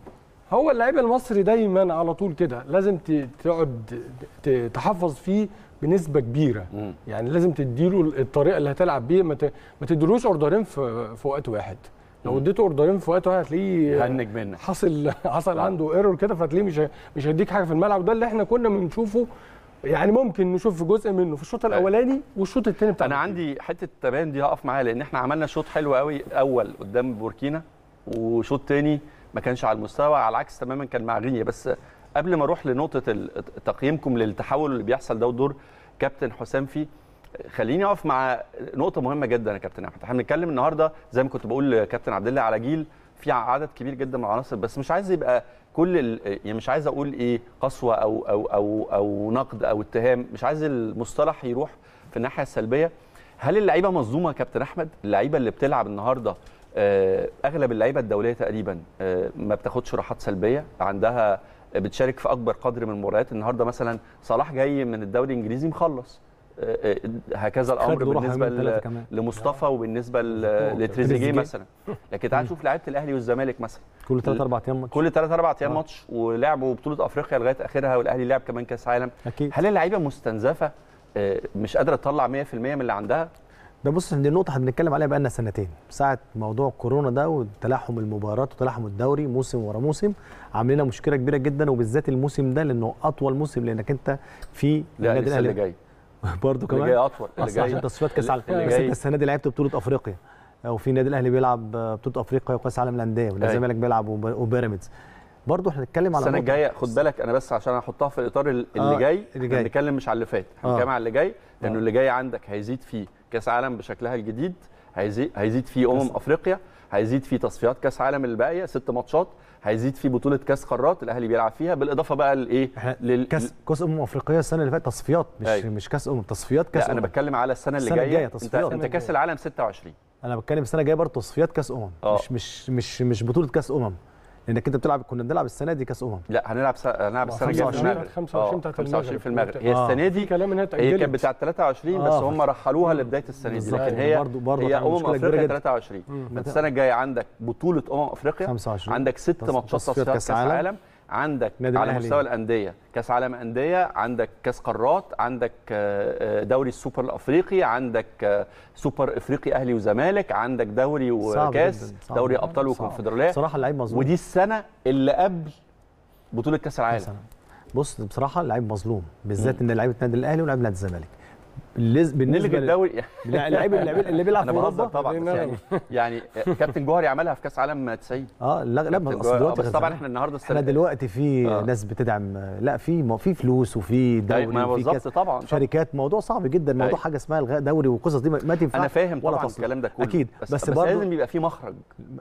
هو اللعيب المصري دايما على طول كده لازم ت- تقعد ت- تحفظ فيه بنسبه كبيره مم. يعني لازم تديله الطريقه اللي هتلعب بيه ما ت- ما تديلوش اوردرين في في وقت واحد لو اديته اوردرين في وقت واحد هتلاقيه هنج منك حصل حصل عنده ايرور كده فتلاقيه مش ه- مش هيديك حاجه في الملعب وده اللي احنا كنا بنشوفه يعني ممكن نشوف في جزء منه في الشوط أيوة. الاولاني والشوط الثاني بتاع انا البركينا. عندي حته التباين دي هقف معاها لان احنا عملنا شوط حلو قوي اول قدام بوركينا وشوط تاني ما كانش على المستوى على العكس تماما كان مع غينيا بس قبل ما اروح لنقطه ال- تقييمكم للتحول اللي بيحصل ده ودور كابتن حسام فيه خليني اقف مع نقطه مهمه جدا يا كابتن احمد احنا بنتكلم النهارده زي ما كنت بقول لكابتن عبد الله على جيل في عدد كبير جدا من العناصر بس مش عايز يبقى كل ال- يعني مش عايز اقول ايه قسوه او او او او نقد او اتهام مش عايز المصطلح يروح في الناحيه السلبيه هل اللعيبه مظلومه يا كابتن احمد اللعيبه اللي بتلعب النهارده آه، اغلب اللعيبه الدوليه تقريبا آه، ما بتاخدش راحات سلبيه عندها بتشارك في اكبر قدر من المباريات النهارده مثلا صلاح جاي من الدوري الانجليزي مخلص آه، آه، هكذا الامر خد له راحة بالنسبه يومين ثلاثة ل- كمان. لمصطفى وبالنسبه ل- مظبوط. لتريزيجيه تريزيجيه. مثلا لكن تعال شوف لعيبه الاهلي والزمالك مثلا كل ثلاث اربع ايام ماتش كل 3 4 ايام آه. ماتش ولعبوا بطوله افريقيا لغايه اخرها والاهلي لعب كمان كاس عالم اكيد هل اللعيبه مستنزفه آه، مش قادره تطلع 100% من اللي عندها ده بص دي النقطة احنا بنتكلم عليها بقالنا سنتين ساعة موضوع كورونا ده وتلاحم المباريات وتلاحم الدوري موسم ورا موسم عاملين لنا مشكلة كبيرة جدا وبالذات الموسم ده لأنه أطول موسم لأنك أنت في لا لسه اللي جاي برضه اللي جاي كمان اطول اللي أصل عشان جاي تصفيات كأس اللي- العالم اللي بس جاي- أنت السنة دي لعبت بطولة أفريقيا وفي النادي الأهلي بيلعب بطولة أفريقيا وكأس العالم للأندية أيوة. والزمالك بيلعب وب- وبيراميدز برضه احنا بنتكلم على السنه نقطة- الجايه خد بالك انا بس عشان احطها في الاطار ال- اللي آه، جاي اللي احنا جاي. بنتكلم مش على اللي فات احنا آه. بنتكلم على اللي جاي لانه آه. اللي جاي عندك هيزيد فيه كاس عالم بشكلها الجديد هيزيد هيزيد فيه امم افريقيا هيزيد فيه تصفيات كاس عالم الباقيه ست ماتشات هيزيد فيه بطوله كاس قارات الاهلي بيلعب فيها بالاضافه بقى لايه احنا لل... كاس كاس امم افريقيا السنه اللي فاتت تصفيات مش أيوة. مش كاس امم تصفيات كاس لا انا امم بتكلم على السنه اللي السنة جايه الجاية انت, تصفيات. انت كاس العالم 26 انا بتكلم السنه الجايه برضه تصفيات كاس امم آه. مش مش مش مش بطوله كاس امم لانك انت بتلعب كنا بنلعب السنه دي كاس امم لا هنلعب س... هنلعب السنه الجايه في 25 المغرب 25 آه، بتاعت 25 في المغرب. المغرب هي آه. السنه في دي كلام انها هي اتأجلت. كانت بتاعه 23 بس آه. هم رحلوها لبدايه السنه دي بالظبط. لكن هي برضو- برضو هي هتعمل امم مشكلة كبيرة افريقيا جدا. 23 مم. السنه الجايه عندك بطوله امم افريقيا 25 عندك ست تص- ماتشات تصفيات تصفيات كأس كاس عالم. عالم عندك نادي على الأهلي. مستوى الانديه كاس عالم انديه عندك كاس قارات عندك آه، آه، دوري السوبر الافريقي عندك آه، سوبر افريقي اهلي وزمالك عندك دوري صعب وكاس جداً، صعب دوري جداً. ابطال صعب. وكونفدراليه بصراحه اللعيب مظلوم ودي السنه اللي قبل بطوله كاس العالم مثلا بص بصراحه اللعيب مظلوم بالذات ان لعيبه النادي الاهلي ولاعيبه نادي الزمالك بالنسبه نلغي بالنسبه الدوري اللعيب اللي بيلعب انا في بهزر اوروبا طبعا بس خلينا يعني يعني كابتن جوهري عملها في كاس عالم 90 اه لا لا كابتن ما اصل جوهري- دلوقتي بس غير طبعا زمان. احنا النهارده احنا السنه دلوقتي في آه. ناس بتدعم لا في في فلوس وفي دوري أيوة، ما وفي بالظبط طبعا طبعاً. شركات موضوع صعب جدا موضوع أيوة. حاجه اسمها الغاء دوري والقصص دي ما تنفعش انا فاهم ولا طبعا تصلح. الكلام ده كله اكيد بس, بس, بس برضه لازم يبقى في مخرج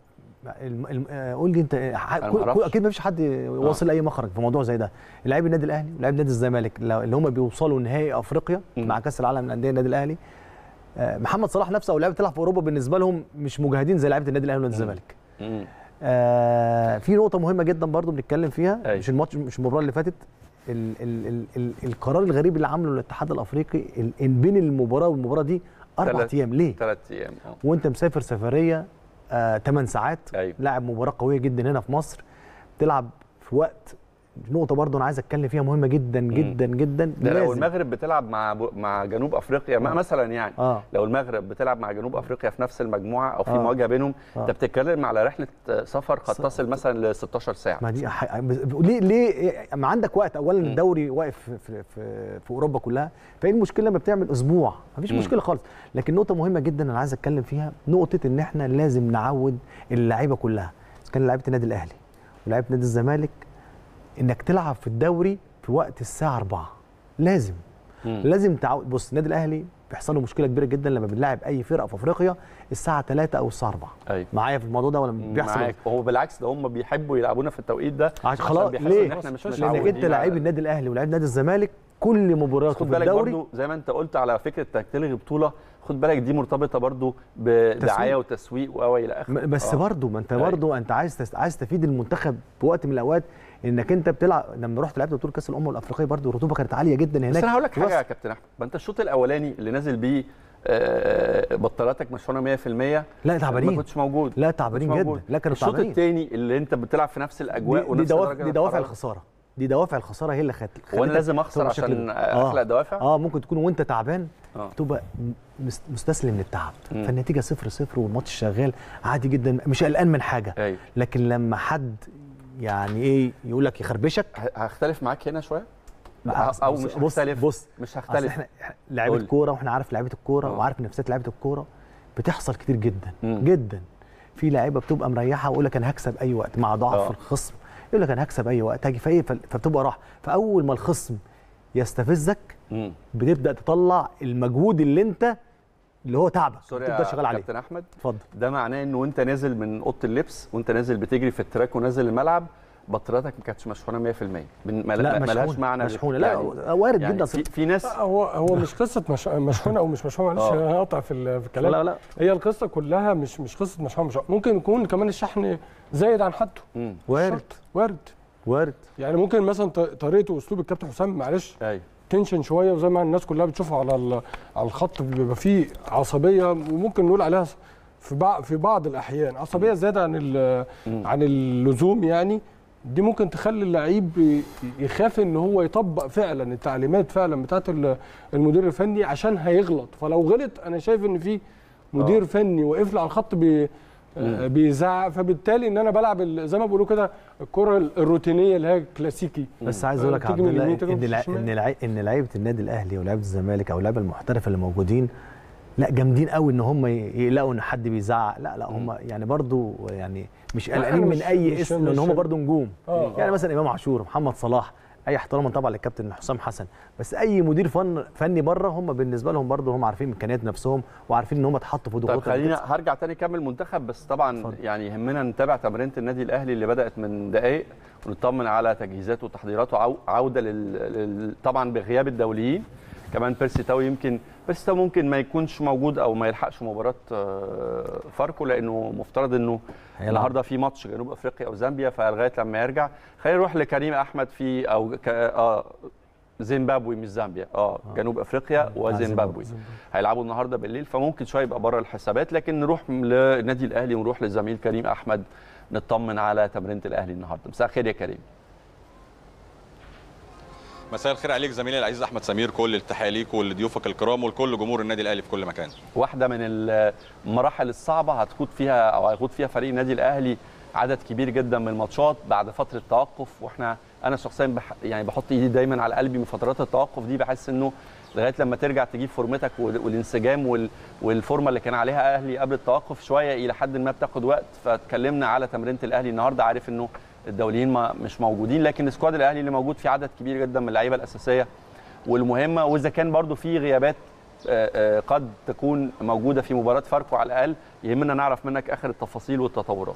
الم... الم... آه، قول لي انت آه، ح- أنا كل- معرفش. كل- اكيد ما فيش حد واصل لاي مخرج في موضوع زي ده لعيب النادي الاهلي ولعيب نادي الزمالك لو- اللي هم بيوصلوا نهائي افريقيا مم. مع كاس العالم للانديه النادي الاهلي آه، محمد صلاح نفسه او لعيبه بتلعب في اوروبا بالنسبه لهم مش مجاهدين زي لعيبه النادي الاهلي ونادي الزمالك مم. آه في نقطه مهمه جدا برضو بنتكلم فيها أيوة. مش الماتش مش المباراه اللي فاتت ال ال ال ال القرار الغريب اللي عامله الاتحاد الافريقي ال- ان بين المباراه والمباراه دي اربع تلات- ايام ليه ثلاث ايام اه وانت مسافر سفريه آه 8 ساعات ايوه لاعب مباراه قويه جدا هنا في مصر تلعب في وقت نقطه برضو انا عايز اتكلم فيها مهمه جدا جدا جدا ده لو لازم. المغرب بتلعب مع ب... مع جنوب افريقيا ما آه. مثلا يعني اه لو المغرب بتلعب مع جنوب افريقيا في نفس المجموعه او في آه. مواجهه بينهم آه. انت بتتكلم على رحله سفر قد ص- تصل مثلا ل 16 ساعه ما دي ح... ليه ليه ما عندك وقت اولا مم. الدوري واقف في, في, في, في اوروبا كلها فايه المشكله لما بتعمل اسبوع ما فيش مم. مشكله خالص لكن نقطه مهمه جدا انا عايز اتكلم فيها نقطه ان احنا لازم نعود اللعيبه كلها اذا كان لعيبه النادي الاهلي ولاعيبه نادي الزمالك انك تلعب في الدوري في وقت الساعه 4 لازم مم. لازم تعود بص النادي الاهلي بيحصل له مشكله كبيره جدا لما بنلاعب اي فرقه في افريقيا الساعه 3 او الساعه 4 ايوه معايا في الموضوع ده ولا بيحصل معاك هو بالعكس ده هم بيحبوا يلعبونا في التوقيت ده عشان خلاص بيحسوا ليه؟ ان احنا مش لأنك لانك متعودين انت لعيب على- النادي الاهلي ولاعيب نادي الزمالك كل مباراته خد في بالك الدوري برضو زي ما انت قلت على فكره انك تلغي بطوله خد بالك دي مرتبطه برضو بدعايه وتسويق و الى اخره م- بس آه. برضه ما انت أيوة. برضه انت عايز تست... عايز تفيد المنتخب في وقت من الاوقات انك انت بتلعب لما رحت لعبت بطوله كاس الامم الافريقيه برضه الرطوبه كانت عاليه جدا هناك بس انا هقول لك في حاجه يا مصر. كابتن احمد ما انت الشوط الاولاني اللي نازل بيه آه، بطاراتك مشحونه 100% لا ما تعبانين كنتش موجود لا كنتش تعبانين موجود. جدا لا كانوا الشوط تعبانين الثاني اللي انت بتلعب في نفس الاجواء دي, دي, ونفس دوافع درجة دي دوافع الحرارة. الخساره دي دوافع الخساره هي اللي خدت وانا خدتك لازم اخسر تبقى عشان شكل- اخلق دوافع اه ممكن تكون وانت تعبان آه. تبقى مس- مستسلم للتعب مم. فالنتيجه صفر صفر والماتش شغال عادي جدا مش قلقان من حاجه ايوه لكن لما حد يعني ايه يقول لك يخربشك ه- هختلف معاك هنا شويه بص- او بص- مش بص هختلف بص مش اصل هختلف احنا لعيبه قول. كوره واحنا عارف لعيبه الكوره آه. وعارف نفسيات لعيبه الكوره بتحصل كتير جدا مم. جدا في لعيبه بتبقى مريحه ويقول لك انا هكسب اي وقت مع ضعف آه. الخصم يقول لك انا هكسب اي وقت هاجي فايه فال- فبتبقى راحه فاول ما الخصم يستفزك مم. بتبدا تطلع المجهود اللي انت اللي هو تعبك سوري تبدا يا شغال عليه كابتن احمد اتفضل ده معناه انه وانت نازل من اوضه اللبس وانت نازل بتجري في التراك ونازل الملعب بطارياتك ما كانتش مشحونه 100% من ما لا ما- ملهاش مشحونه معنى مشحونه لا يعني وارد يعني جدا في, في ناس لا، هو هو مش قصه مش مشحونه او مش مشحونه معلش آه. انا هقطع في ال- في الكلام لا لا هي القصه كلها مش مش قصه مشحونه مش ممكن يكون كمان الشحن زايد عن حده مم. وارد شرط. وارد وارد يعني ممكن مثلا ط- طريقه واسلوب الكابتن حسام معلش ايوه تنشن شويه وزي ما الناس كلها بتشوفه على ال- على الخط بيبقى فيه عصبيه وممكن نقول عليها في بعض في بعض الاحيان عصبيه زياده عن ال- مم. عن اللزوم يعني دي ممكن تخلي اللعيب ي- يخاف ان هو يطبق فعلا التعليمات فعلا بتاعت ال- المدير الفني عشان هيغلط فلو غلط انا شايف ان في مدير آه. فني واقف لي على الخط بي آه، بيزعق فبالتالي ان انا بلعب ال- زي ما بيقولوا كده الكره الروتينيه اللي هي كلاسيكي بس عايز اقول لك يا تيجي عبد من الله اليمين تيجي ان من الع- الشمال. ان الع- ان لعيبه النادي الاهلي ولاعيبه الزمالك او اللعيبه المحترفه اللي موجودين لا جامدين قوي ان هم ي- يلاقوا ان حد بيزعق لا لا هم يعني برضو يعني مش لا، قلقانين أنا من مش- اي مش- اسم لان مش- هم برضو نجوم آه، يعني آه. مثلا امام عاشور محمد صلاح اي احتراما طبعا للكابتن حسام حسن بس اي مدير فن فني بره هم بالنسبه لهم برضو هم عارفين امكانيات نفسهم وعارفين ان هم اتحطوا في طيب ضغوط خلينا هرجع تاني اكمل منتخب بس طبعا اتفضل. يعني يهمنا نتابع تمرينه النادي الاهلي اللي بدات من دقائق ونطمن على تجهيزاته وتحضيراته عو- عوده لل... لل... طبعا بغياب الدوليين كمان بيرسي تاو يمكن بيرسي تاو ممكن ما يكونش موجود او ما يلحقش مباراه آه، فاركو لانه مفترض انه هيلعب. النهارده في ماتش جنوب افريقيا او زامبيا فلغايه لما يرجع خلينا نروح لكريم احمد في او ك... اه زيمبابوي مش زامبيا اه جنوب افريقيا وزيمبابوي هيلعبوا النهارده بالليل فممكن شويه يبقى بره الحسابات لكن نروح للنادي الاهلي ونروح للزميل كريم احمد نطمن على تمرينه الاهلي النهارده مساء الخير يا كريم مساء الخير عليك زميلي العزيز احمد سمير كل التحيه ليك ولضيوفك الكرام ولكل جمهور النادي الاهلي في كل مكان واحده من المراحل الصعبه هتخوض فيها او هيخوض فيها فريق النادي الاهلي عدد كبير جدا من الماتشات بعد فتره توقف واحنا انا شخصيا بح يعني بحط ايدي دايما على قلبي من فترات التوقف دي بحس انه لغايه لما ترجع تجيب فورمتك وال- والانسجام وال- والفورمه اللي كان عليها اهلي قبل التوقف شويه الى حد ما بتاخد وقت فاتكلمنا على تمرينه الاهلي النهارده عارف انه الدوليين ما مش موجودين لكن سكواد الاهلي اللي موجود فيه عدد كبير جدا من اللعيبه الاساسيه والمهمه واذا كان برضو في غيابات آه، آه، قد تكون موجوده في مباراه فاركو على الاقل يهمنا نعرف منك اخر التفاصيل والتطورات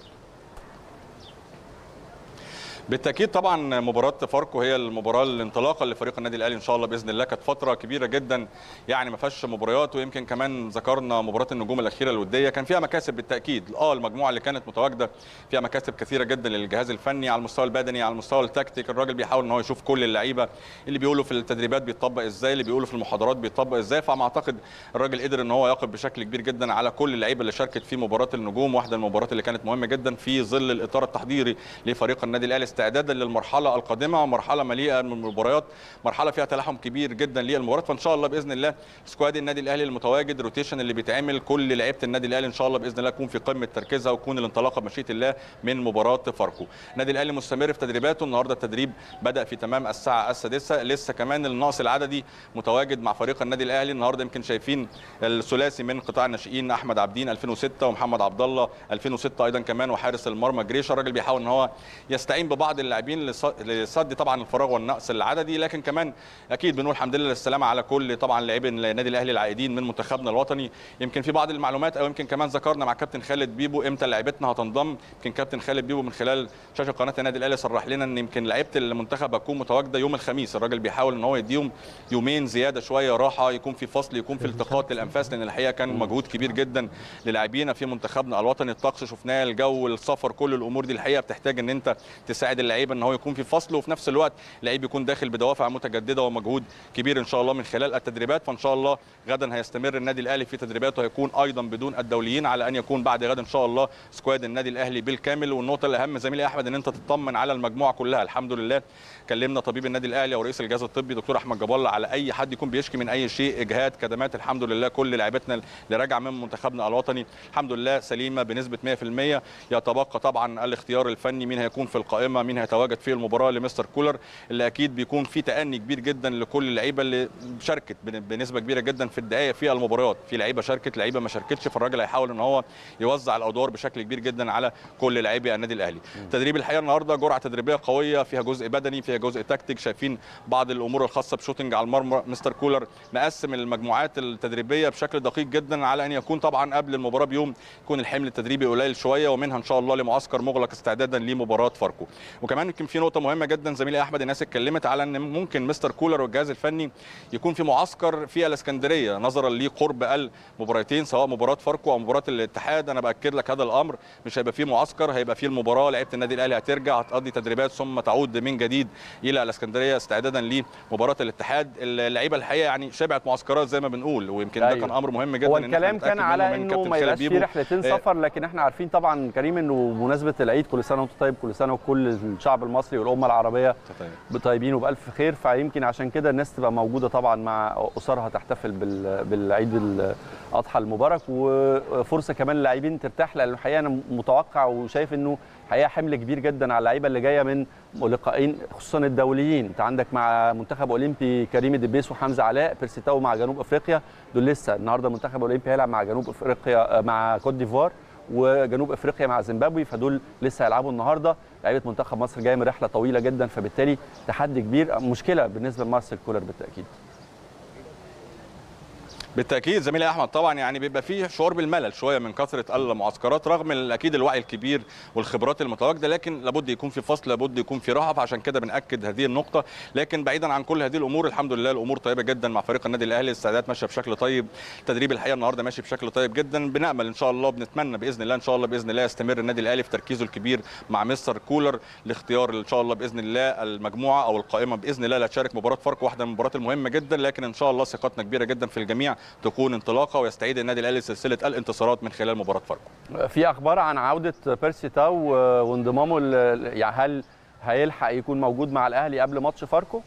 بالتاكيد طبعا مباراه فاركو هي المباراه الانطلاقه لفريق النادي الاهلي ان شاء الله باذن الله كانت فتره كبيره جدا يعني ما فيهاش مباريات ويمكن كمان ذكرنا مباراه النجوم الاخيره الوديه كان فيها مكاسب بالتاكيد اه المجموعه اللي كانت متواجده فيها مكاسب كثيره جدا للجهاز الفني على المستوى البدني على المستوى التكتيك الراجل بيحاول ان هو يشوف كل اللعيبه اللي بيقولوا في التدريبات بيطبق ازاي اللي بيقولوا في المحاضرات بيطبق ازاي فما اعتقد الراجل قدر ان هو يقف بشكل كبير جدا على كل اللعيبه اللي شاركت في مباراه النجوم واحده من المباريات اللي كانت مهمه جدا في ظل الاطار التحضيري لفريق النادي الاهلي استعدادا للمرحله القادمه مرحله مليئه من المباريات مرحله فيها تلاحم كبير جدا للمباريات فان شاء الله باذن الله سكواد النادي الاهلي المتواجد روتيشن اللي بيتعمل كل لعيبه النادي الاهلي ان شاء الله باذن الله يكون في قمه تركيزها ويكون الانطلاقه بمشيئه الله من مباراه فاركو النادي الاهلي مستمر في تدريباته النهارده التدريب بدا في تمام الساعه السادسه لسه كمان النقص العددي متواجد مع فريق النادي الاهلي النهارده يمكن شايفين الثلاثي من قطاع الناشئين احمد عبدين 2006 ومحمد عبد الله 2006 ايضا كمان وحارس المرمى جريشه الراجل بيحاول ان هو يستعين ببعض اللاعبين لص- لسد طبعا الفراغ والنقص العددي لكن كمان اكيد بنقول الحمد لله للسلامه على كل طبعا لاعبي النادي الاهلي العائدين من منتخبنا الوطني يمكن في بعض المعلومات او يمكن كمان ذكرنا مع كابتن خالد بيبو امتى لعيبتنا هتنضم يمكن كابتن خالد بيبو من خلال شاشه قناه النادي الاهلي صرح لنا ان يمكن لعيبه المنتخب هتكون متواجده يوم الخميس الراجل بيحاول ان هو يديهم يومين زياده شويه راحه يكون في فصل يكون في التقاط للانفاس لان الحقيقه كان مجهود كبير جدا للاعبينا في منتخبنا الوطني الطقس شفناه الجو السفر كل الامور دي الحقيقه بتحتاج ان انت تساعد بتساعد اللعيبه ان هو يكون في فصل وفي نفس الوقت اللعيب يكون داخل بدوافع متجدده ومجهود كبير ان شاء الله من خلال التدريبات فان شاء الله غدا هيستمر النادي الاهلي في تدريباته هيكون ايضا بدون الدوليين على ان يكون بعد غد ان شاء الله سكواد النادي الاهلي بالكامل والنقطه الاهم زميلي احمد ان انت تطمن على المجموعه كلها الحمد لله كلمنا طبيب النادي الاهلي او رئيس الجهاز الطبي دكتور احمد جاب الله على اي حد يكون بيشكي من اي شيء اجهاد كدمات الحمد لله كل لعيبتنا اللي راجعه من منتخبنا الوطني الحمد لله سليمه بنسبه 100% يتبقى طبعا الاختيار الفني مين هيكون في القائمه مين هيتواجد في المباراه لمستر كولر اللي اكيد بيكون في تاني كبير جدا لكل اللعيبه اللي شاركت بنسبه كبيره جدا في الدقائق في المباريات في لعيبه شاركت لعيبه ما شاركتش فالراجل هيحاول ان هو يوزع الادوار بشكل كبير جدا على كل لاعبي النادي الاهلي تدريب الحقيقه النهارده جرعه تدريبيه قويه فيها جزء بدني فيها جزء تكتيك شايفين بعض الامور الخاصه بشوتنج على المرمى مستر كولر مقسم المجموعات التدريبيه بشكل دقيق جدا على ان يكون طبعا قبل المباراه بيوم يكون الحمل التدريبي قليل شويه ومنها ان شاء الله لمعسكر مغلق استعدادا لمباراه فاركو وكمان يمكن في نقطه مهمه جدا زميلي احمد الناس اتكلمت على ان ممكن مستر كولر والجهاز الفني يكون في معسكر في الاسكندريه نظرا لقرب المباراتين سواء مباراه فاركو او مباراه الاتحاد انا باكد لك هذا الامر مش هيبقى فيه معسكر هيبقى فيه المباراه لعيبه النادي الاهلي هترجع هتقضي تدريبات ثم تعود من جديد الى الاسكندريه استعدادا لمباراه الاتحاد اللعيبه الحقيقه يعني شبعت معسكرات زي ما بنقول ويمكن أيوة. ده كان امر مهم جدا هو إن إحنا الكلام نتأكد كان منه على من انه كابتن ما خالد يبقاش في بيبو. رحلتين آه، سفر لكن احنا عارفين طبعا كريم انه بمناسبه العيد كل سنه وانت طيب كل سنه وكل الشعب المصري والامه العربيه طيب. طيبين وبالف خير فيمكن عشان كده الناس تبقى موجوده طبعا مع اسرها تحتفل بال- بالعيد الاضحى المبارك وفرصه كمان للاعبين ترتاح لان الحقيقه انا متوقع وشايف انه حقيقه حمل كبير جدا على اللعيبه اللي جايه من لقاءين خصوصا الدوليين انت عندك مع منتخب اولمبي كريم الدبيس وحمزه علاء بيرسيتاو مع جنوب افريقيا دول لسه النهارده منتخب اولمبي هيلعب مع جنوب افريقيا مع كوت ديفوار وجنوب افريقيا مع زيمبابوي فدول لسه هيلعبوا النهارده لعيبه منتخب مصر جايه من رحله طويله جدا فبالتالي تحدي كبير مشكله بالنسبه لمارسيل كولر بالتاكيد بالتاكيد زميلي احمد طبعا يعني بيبقى فيه شعور بالملل شويه من كثره المعسكرات رغم ال- اكيد الوعي الكبير والخبرات المتواجده لكن لابد يكون في فصل لابد يكون في راحه فعشان كده بناكد هذه النقطه لكن بعيدا عن كل هذه الامور الحمد لله الامور طيبه جدا مع فريق النادي الاهلي الاستعدادات ماشيه بشكل طيب التدريب الحقيقه النهارده ماشي بشكل طيب جدا بنامل ان شاء الله بنتمنى باذن الله ان شاء الله باذن الله يستمر النادي الاهلي في تركيزه الكبير مع مستر كولر لاختيار ان شاء الله باذن الله المجموعه او القائمه باذن الله اللي هتشارك مباراه فاركو واحده من المباريات المهمه جدا لكن ان شاء الله ثقتنا كبيره جدا في الجميع تكون انطلاقه ويستعيد النادي الاهلي سلسله الانتصارات من خلال مباراه فاركو في اخبار عن عوده بيرسي تاو وانضمامه ل- يعني هل هيلحق يكون موجود مع الاهلي قبل ماتش فاركو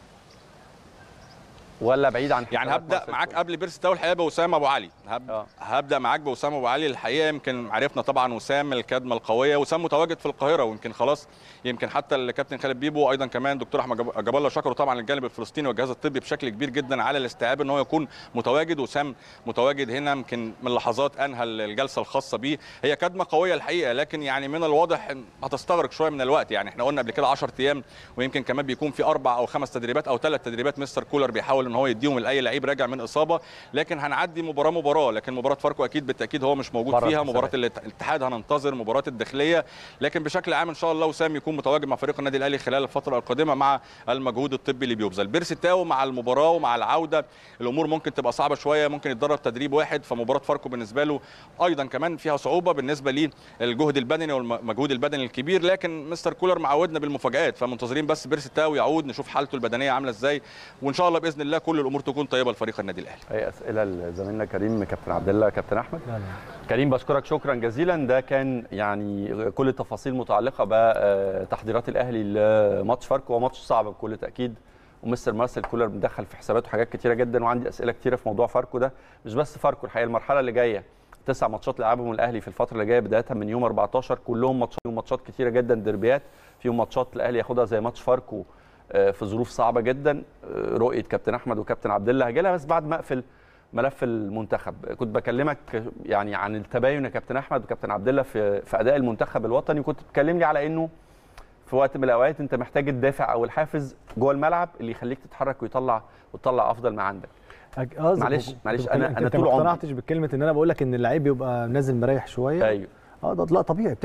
ولا بعيد عن يعني حسابات هبدا مارسيل معاك كولر؟ قبل بيرسي تاو الحقيقه بوسام ابو علي هب... آه. هبدا معاك بوسام ابو علي الحقيقه يمكن عرفنا طبعا وسام الكدمه القويه وسام متواجد في القاهره ويمكن خلاص يمكن حتى الكابتن خالد بيبو وايضا كمان دكتور احمد جاب- جاب الله شكروا طبعا الجانب الفلسطيني والجهاز الطبي بشكل كبير جدا على الاستيعاب ان هو يكون متواجد وسام متواجد هنا يمكن من لحظات انهى الجلسه الخاصه بيه هي كدمه قويه الحقيقه لكن يعني من الواضح إن هتستغرق شويه من الوقت يعني احنا قلنا قبل كده 10 ايام ويمكن كمان بيكون في اربع او خمس تدريبات او ثلاث تدريبات مستر كولر بيحاول ان هو يديهم لاي لعيب راجع من اصابه لكن هنعدي مباراه مباراه لكن مباراه فاركو اكيد بالتاكيد هو مش موجود بره فيها الحسابات. مباراه الات- الاتحاد هننتظر مباراه الداخليه لكن بشكل عام ان شاء الله وسام يكون متواجد مع فريق النادي الاهلي خلال الفتره القادمه مع المجهود الطبي اللي بيبذل بيرسي تاو مع المباراه ومع العوده الامور ممكن تبقى صعبه شويه ممكن يتدرب تدريب واحد فمباراه فاركو بالنسبه له ايضا كمان فيها صعوبه بالنسبه للجهد البدني والمجهود البدني الكبير لكن مستر كولر معودنا بالمفاجات فمنتظرين بس بيرسي تاو يعود نشوف حالته البدنيه عامله ازاي وان شاء الله باذن الله كل الامور تكون طيبه لفريق النادي الاهلي اي اسئله لزميلنا كريم كابتن عبد الله كابتن احمد لا لا كريم بشكرك شكرا جزيلا ده كان يعني كل التفاصيل متعلقه بتحضيرات الاهلي لماتش فاركو وماتش صعب بكل تاكيد ومستر مارسيل كولر مدخل في حساباته حاجات كتيره جدا وعندي اسئله كتيره في موضوع فاركو ده مش بس فاركو الحقيقه المرحله اللي جايه تسع ماتشات لعبهم الاهلي في الفتره اللي جايه بدايه من يوم 14 كلهم ماتشات فيهم ماتشات كتيره جدا ديربيات فيهم ماتشات الاهلي ياخدها زي ماتش فاركو آه، في ظروف صعبه جدا آه، رؤيه كابتن احمد وكابتن عبد الله هجي لها بس بعد ما اقفل ملف المنتخب كنت بكلمك يعني عن التباين يا كابتن احمد وكابتن عبد الله في في اداء المنتخب الوطني كنت بتكلمني على انه في وقت من الاوقات انت محتاج الدافع او الحافز جوه الملعب اللي يخليك تتحرك ويطلع وتطلع افضل ما عندك أج- آه، معلش- كنت معلش، بتكلم- أنا- انت أنا أنت طول ما عمري- اقتنعتش بكلمه ان انا بقول لك ان اللعيب بيبقى نازل مريح شويه ايوه اه ده لا طبيعي بتحصل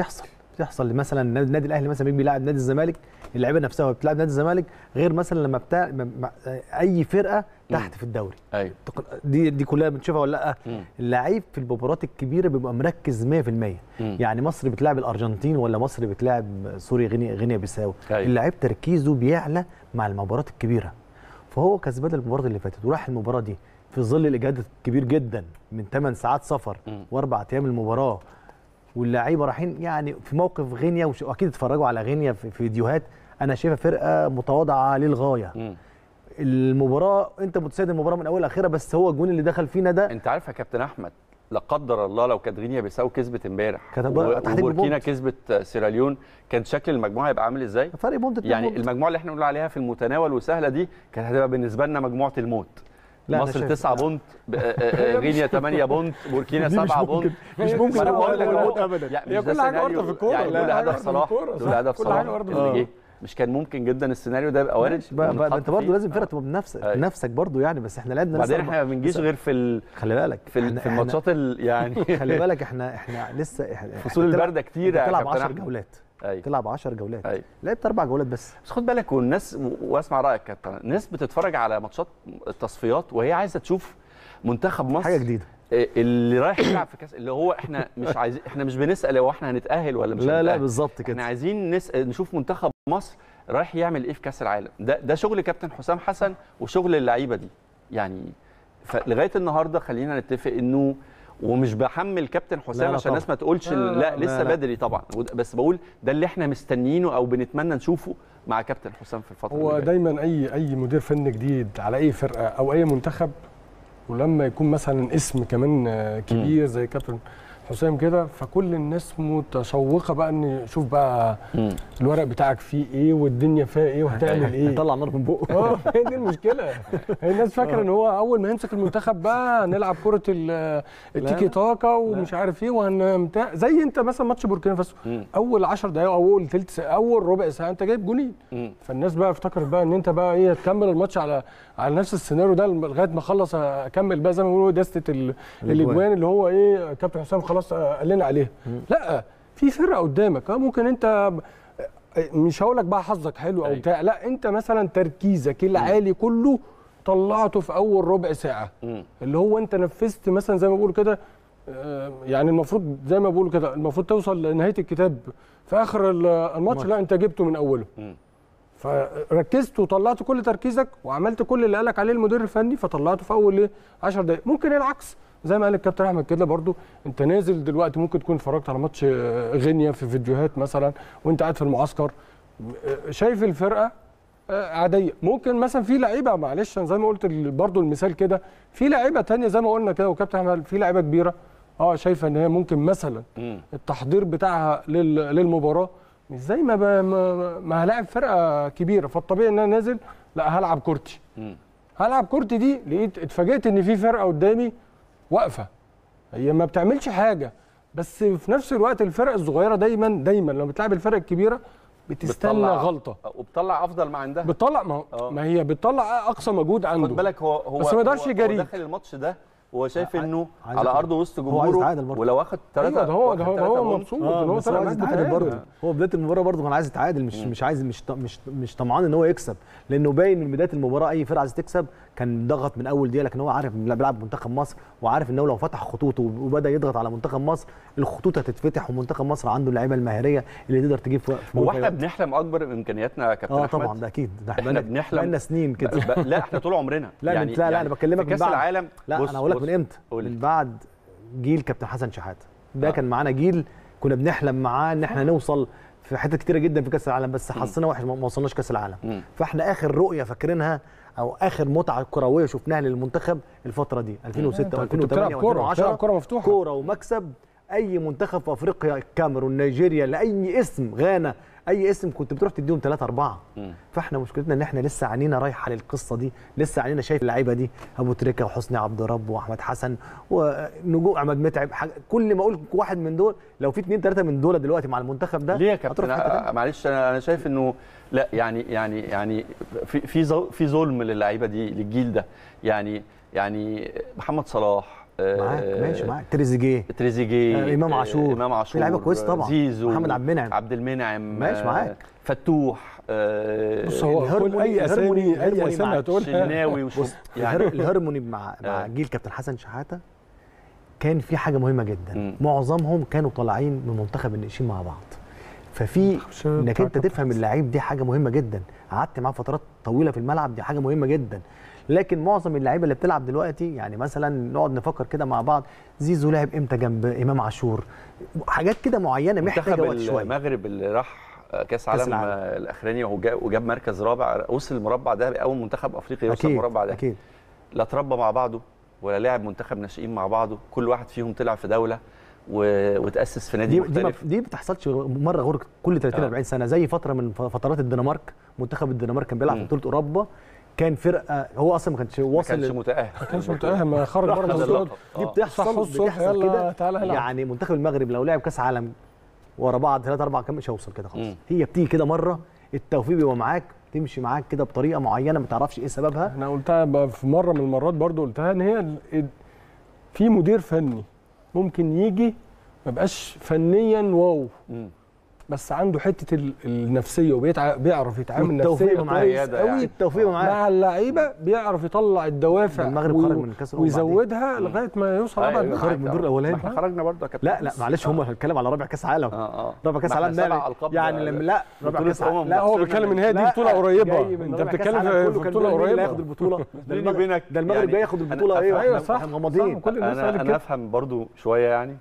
بتحصل مثلا النادي الاهلي مثلا بيجي بيلاعب نادي الزمالك اللعيبه نفسها وهي بتلعب نادي الزمالك غير مثلا لما بتاع م- م- اي فرقه تحت في الدوري ايوه دي دي كلها بنشوفها ولا لا مم. اللعيب في المباريات الكبيره بيبقى مركز 100% مم. يعني مصر بتلعب الارجنتين ولا مصر بتلعب سوريا غينيا غينيا بيساو أيوة. اللعيب تركيزه بيعلى مع المباريات الكبيره فهو كسبان المباراه اللي فاتت وراح المباراه دي في ظل الاجهاد الكبير جدا من 8 ساعات سفر مم. واربع ايام المباراه واللعيبه رايحين يعني في موقف غينيا وش- واكيد اتفرجوا على غينيا في في فيديوهات انا شايفها فرقه متواضعه للغايه مم. المباراه انت متسيد المباراه من اولها لاخرها بس هو الجون اللي دخل فينا ده انت عارف يا كابتن احمد لا قدر الله لو كانت غينيا بيساو كسبت امبارح كانت هتبقى و- تحديد وبوركينا بونت. كسبت سيراليون كان شكل المجموعه هيبقى عامل ازاي؟ فرق بونت اتنين يعني بونت. المجموعه اللي احنا بنقول عليها في المتناول وسهله دي كانت هتبقى بالنسبه لنا مجموعه الموت لا، أنا مصر شايف- 9 لا. بونت ب- آه، آه، غينيا 8 بونت بوركينا دي مش 7 ممكن. بونت مش ممكن ما انا تبقى بقول لك ولا اهو بونت أبداً. يعني هي مش ده كل حاجة سيناريو- واردة في الكورة. يعني لا، لولا حاجة هدف واردة في صلاح الكورة، لولا صح. هدف كل صلاح حاجة واردة في اللي الكورة. جه مش كان ممكن جدا السيناريو ده يبقى وارد بقى, بقى ونتحط انت برضه فيه؟ لازم فرقه آه. تبقى بنفسك أيوة. نفسك برضه يعني بس احنا لعبنا بعدين لسه احنا ما بنجيش غير في ال... خلي بالك في, ال... إحنا- في الماتشات ال... يعني إحنا- خلي بالك احنا احنا لسه احنا فصول إحنا بتلعب- البارده كتيره يا بتلعب كابتن 10 أحمد. جولات ايوه تلعب 10 جولات ايوه لعبت اربع جولات بس بس خد بالك والناس و- واسمع رايك يا كابتن الناس بتتفرج على ماتشات التصفيات وهي عايزه تشوف منتخب مصر حاجه جديده آه، اللي رايح يلعب في كاس اللي هو احنا مش عايزين احنا مش بنسال هو احنا هنتاهل ولا مش لا لا هنتأهل. بالظبط احنا كده عايزين نسأل نشوف منتخب مصر رايح يعمل ايه في كاس العالم ده ده شغل كابتن حسام حسن وشغل اللعيبه دي يعني فلغايه النهارده خلينا نتفق انه ومش بحمل كابتن حسام لا عشان طبعا. الناس ما تقولش لا لا, لا لا, لا لسه لا. بدري طبعا وده- بس بقول ده اللي احنا مستنيينه او بنتمنى نشوفه مع كابتن حسام في الفتره هو اللي جايه دايما اي اي مدير فني جديد على اي فرقه او اي منتخب ولما يكون مثلا اسم كمان آه، كبير زي كابتن حسام كده فكل الناس متشوقه بقى ان شوف بقى مم. الورق بتاعك فيه ايه والدنيا فيها ايه وهتعمل ايه طلع النار من بقه اه هي دي المشكله هي الناس فاكره ان هو اول ما يمسك المنتخب بقى نلعب كره ال- التيكي تاكا ومش عارف ايه وهنمتع زي انت مثلا ماتش بوركينا فاسو مم. اول 10 دقائق او اول ثلث ساعه اول ربع ساعه انت جايب جونين مم. فالناس بقى افتكرت بقى ان انت بقى ايه تكمل الماتش على على نفس السيناريو ده لغايه ما اخلص اكمل بقى زي ما بيقولوا دستة ال- الاجوان اللي هو ايه كابتن حسام خلاص قال لنا عليها لا في فرقه قدامك اه ممكن انت مش هقول لك بقى حظك حلو او أيوة. بتاع لا انت مثلا تركيزك العالي كله طلعته في اول ربع ساعه مم. اللي هو انت نفذت مثلا زي ما بيقولوا كده آه، يعني المفروض زي ما بيقولوا كده المفروض توصل لنهايه الكتاب في اخر ال- الماتش لا انت جبته من اوله مم. فركزت وطلعت كل تركيزك وعملت كل اللي قالك عليه المدير الفني فطلعته في اول ايه 10 دقائق ممكن العكس زي ما قال الكابتن احمد كده برضو انت نازل دلوقتي ممكن تكون اتفرجت على ماتش آه، غينيا في فيديوهات مثلا وانت قاعد في المعسكر آه، شايف الفرقه آه، عاديه ممكن مثلا في لعيبه معلش أنا زي ما قلت ال- برضو المثال كده في لعيبه تانية زي ما قلنا كده وكابتن احمد في لعيبه كبيره اه شايفه ان هي ممكن مثلا مم. التحضير بتاعها لل- للمباراه مش زي ما ب- ما, ما هلاعب فرقه كبيره فالطبيعي ان انا نازل لا هلعب كورتي مم. هلعب كورتي دي لقيت اتفاجئت ان في فرقه قدامي واقفه هي ما بتعملش حاجه بس في نفس الوقت الفرق الصغيره دايما دايما لما بتلعب الفرق الكبيره بتستنى بتطلع- غلطه وبتطلع افضل ما عندها بتطلع ما, آه. ما هي بتطلع اقصى مجهود عنده خد بالك هو هو بس ما يقدرش هو- هو يجاريك. داخل الماتش ده هو شايف انه عايز على ياخد- ارضه وسط هو عايز جمهوره يتعادل برضه. ولو واخد ثلاثه ايوه ده هو ده هو, ده هو مبسوط اه ان هو بس هو طالع عايز معاك يتعادل بتعادل. برضه هو بدايه المباراه برضه كان عايز يتعادل مش مش عايز مش ط- مش مش طمعان ان هو يكسب لانه باين من بدايه المباراه اي فرقه عايز تكسب كان ضغط من اول دقيقه لكن هو عارف إن بيلعب منتخب مصر وعارف ان هو لو فتح خطوطه وبدا يضغط على منتخب مصر الخطوط هتتفتح ومنتخب مصر عنده اللعيبه المهاريه اللي تقدر تجيب في في هو جول احنا في- بنحلم اكبر من امكانياتنا يا كابتن اه احمد طبعا ده اكيد ده احنا بقالنا- بنحلم بقالنا سنين كده ب- ب- لا احنا طول عمرنا لا يعني لا لا انا بكلمك في كاس من بعد العالم لا بص- انا هقول لك بص، من امتى قول لي. من بعد جيل كابتن حسن شحاته ده آه. كان معانا جيل كنا بنحلم معاه ان احنا نوصل في حتت كتيره جدا في كاس العالم بس حظنا وحش ما ما وصلناش كاس العالم مم. فاحنا اخر رؤيه فاكرينها او اخر متعه كرويه شفناها للمنتخب الفتره دي 2006 انت كنت بتلعب و2008 كوره بتلعب و2010 كوره مفتوحه كوره ومكسب اي منتخب في افريقيا الكاميرون نيجيريا لاي اسم غانا اي اسم كنت بتروح تديهم ثلاثة أربعة مم. فاحنا مشكلتنا ان احنا لسه عينينا رايحه للقصه دي لسه عينينا شايف اللعيبه دي ابو تريكه وحسني عبد رب واحمد حسن ونجوم احمد متعب حاجة كل ما اقول واحد من دول لو في اثنين ثلاثه من دول دلوقتي مع المنتخب ده ليه يا هتروح كابتن في حتة تانية. آه، معلش انا انا شايف انه لا يعني يعني يعني في في ظل- في ظلم للعيبه دي للجيل ده يعني يعني محمد صلاح معاك ماشي معاك تريزيجيه تريزيجيه آه، إمام عاشور. امام عاشور في لعيبة كويسة طبعا. زيزو محمد عبد المنعم. عبد المنعم ماشي معاك. فتوح آه، بص هو الهرموني- كل اي اسامي الهرموني اي اسامي مع هتقولها شناوي وشو بص يعني الهر- الهرموني مع آه. مع جيل كابتن حسن شحاته كان في حاجه مهمه جدا مم. معظمهم كانوا طالعين من منتخب الناشئين مع بعض ففي عشان انك بتاع انت كابتن تفهم حسن. اللعيب دي حاجه مهمه جدا قعدت معاه فترات طويله في الملعب دي حاجه مهمه جدا لكن معظم اللعيبه اللي بتلعب دلوقتي يعني مثلا نقعد نفكر كده مع بعض زيزو لعب امتى جنب امام عاشور حاجات كده معينه محتاجه منتخب وقت شويه المغرب اللي راح كاس عالم العالم. آه، الاخراني وهو جا- وجاب مركز رابع وصل المربع ده اول منتخب افريقي يوصل اكيد المربع ده اكيد لا تربى مع بعضه ولا لعب منتخب ناشئين مع بعضه كل واحد فيهم طلع في دوله و... وتاسس في نادي دي دي ما مختلف دي بتحصلش مره غير كل 30 آه. 40 سنه زي فتره من ف- فترات الدنمارك منتخب الدنمارك كان بيلعب في مم. بطوله اوروبا كان فرقه هو اصلا ما كانش ما واصل كانش لل- متاهل ما كانش متاهل ما خرج راح بره خد البطوله اللقب. دي آه. بتحصل صحوا الصبح بتحصل يلا كده تعالى العب. يعني منتخب المغرب لو لعب كاس عالم ورا بعض ثلاثة أربعة كام مش هيوصل كده خالص مم. هي بتيجي كده مرة التوفيق بيبقى معاك تمشي معاك كده بطريقة معينة ما تعرفش إيه سببها انا قلتها بقى في مره من المرات برضو قلتها ان هي ال- في مدير فني ممكن يجي ما بقاش فنيا واو مم. بس عنده حته ال- النفسيه وبيعرف يتعامل والتوفيق نفسيا معاه كويس زيادة قوي يعني. التوفيق معاك مع اللعيبه بيعرف يطلع الدوافع ده المغرب و- خرج من كأس الأمم ويزودها لغايه ما يوصل أيوة، ابعد معاك. نهائي. خرج من الدور الأولاني. ما احنا خرجنا برضه يا كابتن لا لا معلش هم هنتكلم على رابع كاس عالم اه اه رابع كاس ما احنا عالم سبع ده ألقاب يعني لما لا رابع بطولة كاس عالم أمم لا هو بيتكلم ان هي دي بطوله قريبه جاي من انت رابع كأس بتتكلم عالم في كله كان بطوله مين اللي هياخد قريبه البطولة ده بيني المغرب وبينك ده المغرب يعني جاي ياخد أنا البطولة ايه أفهم- أيوة واحنا صح، إحنا مغمضين صح، كل الناس انا قالت انا كده. افهم برضو شويه يعني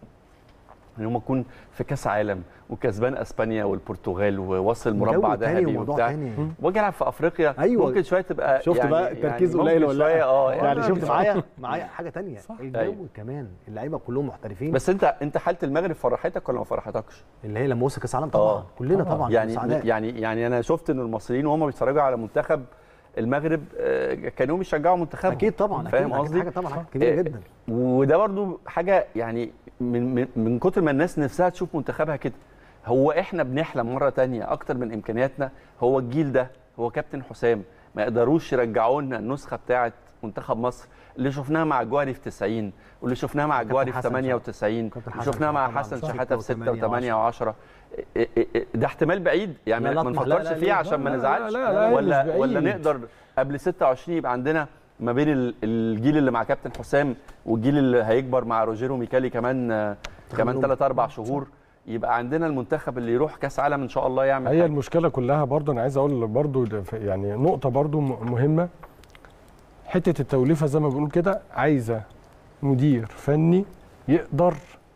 ان هم يكون في كاس عالم وكسبان اسبانيا والبرتغال ووصل مربع جو تاني ذهبي وموضوع وبتاع تاني. واجي العب في افريقيا أيوة. ممكن شويه تبقى شفت يعني بقى التركيز يعني قليل ممكن ولا شويه لا؟ اه يعني لا، شفت دي معايا معايا حاجه تانية صح. الجو أيوة. كمان اللعيبه كلهم محترفين بس انت انت حاله المغرب فرحتك ولا ما فرحتكش؟ اللي هي لما وصل كاس العالم طبعا آه. كلنا طبعاً. طبعا يعني سعداء. يعني يعني انا شفت ان المصريين وهم بيتفرجوا على منتخب المغرب آه، كانوا بيشجعوا منتخبهم اكيد طبعا فاهم أكيد قصدي؟ حاجه طبعا حاجه كبيره آه، جدا وده برضو حاجه يعني من من, من كتر ما الناس نفسها تشوف منتخبها كده هو احنا بنحلم مره تانية اكتر من امكانياتنا هو الجيل ده هو كابتن حسام ما يقدروش يرجعوا لنا النسخه بتاعه منتخب مصر اللي شفناها مع جواري في 90 واللي شفناها مع كابتن جواري في حسن 98 كابتن اللي حسن شفناها مع طبعاً حسن صح. شحاته في 6 و8 و8 و10 ده احتمال بعيد يعني لا، ما لا، ما لا، لا، نفكرش لا، فيه لا، عشان ما لا، نزعلش لا، لا، لا، ولا مش ولا بعيد. نقدر قبل 26 يبقى عندنا ما بين ال- الجيل اللي مع كابتن حسام والجيل اللي هيكبر مع روجيرو ميكالي كمان آه، كمان تخيلوا. 3 4 شهور يبقى عندنا المنتخب اللي يروح كاس عالم ان شاء الله يعمل هي حاجة. المشكله كلها برضه انا عايز اقول برضه ده في- يعني نقطه برضه م- مهمه حته التوليفه زي ما بنقول كده عايزه مدير فني يقدر